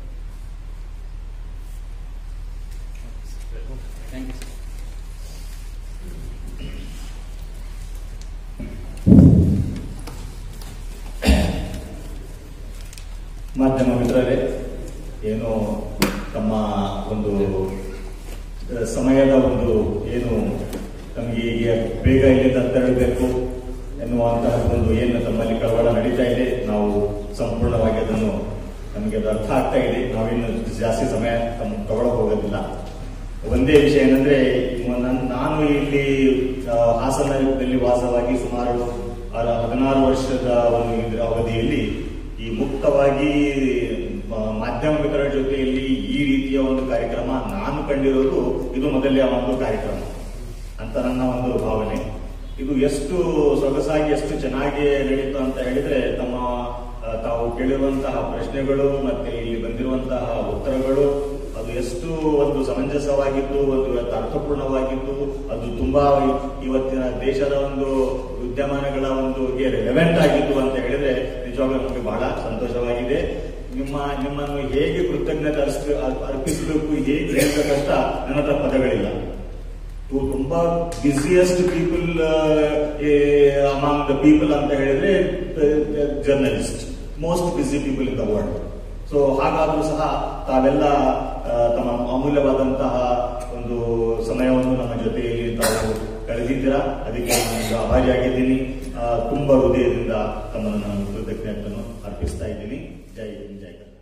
ಥ್ಯಾಂಕ್ ಯು ಸರ್ ಮಾಧ್ಯಮ ಮಿತ್ರರೇ ಏನು ತಮ್ಮ ಒಂದು ಅಹ್, ಸಮಯದ ಒಂದು ಏನು ನಮಗೆ ಈಗ ಬೇಗ ಇಲ್ಲಿಂದ ತೆರಳಬೇಕು ಎನ್ನುವಂತಹ ಒಂದು ಏನು ತಮ್ಮಲ್ಲಿ ಕಳವಳ ನಡೀತಾ ಇದೆ ನಾವು ಸಂಪೂರ್ಣವಾಗಿ ಅದನ್ನು ನಮಗೆ ಅದು ಅರ್ಥ ಆಗ್ತಾ ಇದೆ ನಾವಿನ್ನು ಜಾಸ್ತಿ ಸಮಯ ತಮ್ಮ ತಗೊಳಕ್ ಹೋಗೋದಿಲ್ಲ ಒಂದೇ ವಿಷಯ ಏನಂದ್ರೆ ಮ- ನನ್- ನಾನು ಇಲ್ಲಿ ಆ, ಹಾಸನದಲ್ಲಿ ವಾಸವಾಗಿ ಸುಮಾರು ಅರ- ಹದಿನಾರು ವರ್ಷದ ಒಂದು ಇದ್ರ ಅವಧಿಯಲ್ಲಿ ಈ ಮುಕ್ತವಾಗಿ ಮ- ಮಾಧ್ಯಮ ಮಿತ್ರರ ಜೊತೆಯಲ್ಲಿ ಈ ರೀತಿಯ ಒಂದು ಕಾರ್ಯಕ್ರಮ ನಾನು ಕಂಡಿರೋದು ಇದು ಮೊದಲೇ ಒಂದು ಕಾರ್ಯಕ್ರಮ ಅಂತ ನನ್ನ ಒಂದು ಭಾವನೆ ಇದು ಎಷ್ಟು ಸೊಗಸಾಗಿ ಎಷ್ಟು ಚೆನ್ನಾಗಿ ನಡೀತು ಅಂತ ಹೇಳಿದ್ರೆ ತಮ್ಮ ಆ, ತಾವು ಕೇಳಿರುವಂತಹ ಪ್ರಶ್ನೆಗಳು ಮತ್ತೆ ಇಲ್ಲಿ ಬಂದಿರುವಂತಹ ಉತ್ತರಗಳು ಅದು ಎಷ್ಟು ಒಂದು ಸಮಂಜಸವಾಗಿದ್ದು ಒಂದು ಇವತ್ತು ಅರ್ಥಪೂರ್ಣವಾಗಿದ್ದು ಅದು ತುಂಬಾ ಇ- ಇವತ್ತಿನ ದೇಶದ ಒಂದು ವಿದ್ಯಮಾನಗಳ ಒಂದು ರೆಲೆವೆಂಟ್ ಆಗಿತ್ತು ಅಂತ ಹೇಳಿದ್ರೆ ನಿಜವಾಗ್ಲೂ ನಮಗೆ ಬಹಳ ಸಂತೋಷವಾಗಿದೆ ನಿಮ್ಮ ನಿಮ್ಮನ್ನು ಹೇಗೆ ಕೃತಜ್ಞತೆ ಅರ್ಸ್ಕ- ಅರ್- ಅರ್ಪಿಸಬೇಕು ಹೇಗೆ ಹೇಳ್ಬೇಕಂತ ನನ್ನ ಹತ್ರ ಪದಗಳಿಲ್ಲ ತು- ತುಂಬಾ busiest people among the people ಅಂತ ಹೇಳಿದ್ರೆ journalist most busy people in the world so ಹಾಗಾದ್ರೂ ಸಹ ತಾವೆಲ್ಲ ಆ, ತಮ್ಮ ಅಮೂಲ್ಯವಾದಂತಹ ಒಂದು ಸಮಯವನ್ನು ನಮ್ಮ ಜೊತೆಯಲ್ಲಿ ತಾವು ಕಳೆದಿದ್ದೀರಾ ಅದಕ್ಕೆ ನಾನು ಆಭಾರಿಯಾಗಿದ್ದೀನಿ ಆ, ತುಂಬಾ ಹೃದಯದಿಂದ ತಮ್ಮನ್ನು ನಾನು ಕೃತಜ್ಞತೆಯನ್ನು ಅರ್ಪಿಸ್ತಾ ಇದ್ದೀನಿ ಜೈ ಹಿಂದ್ ಜೈ ಕರ್ನಾಟಕ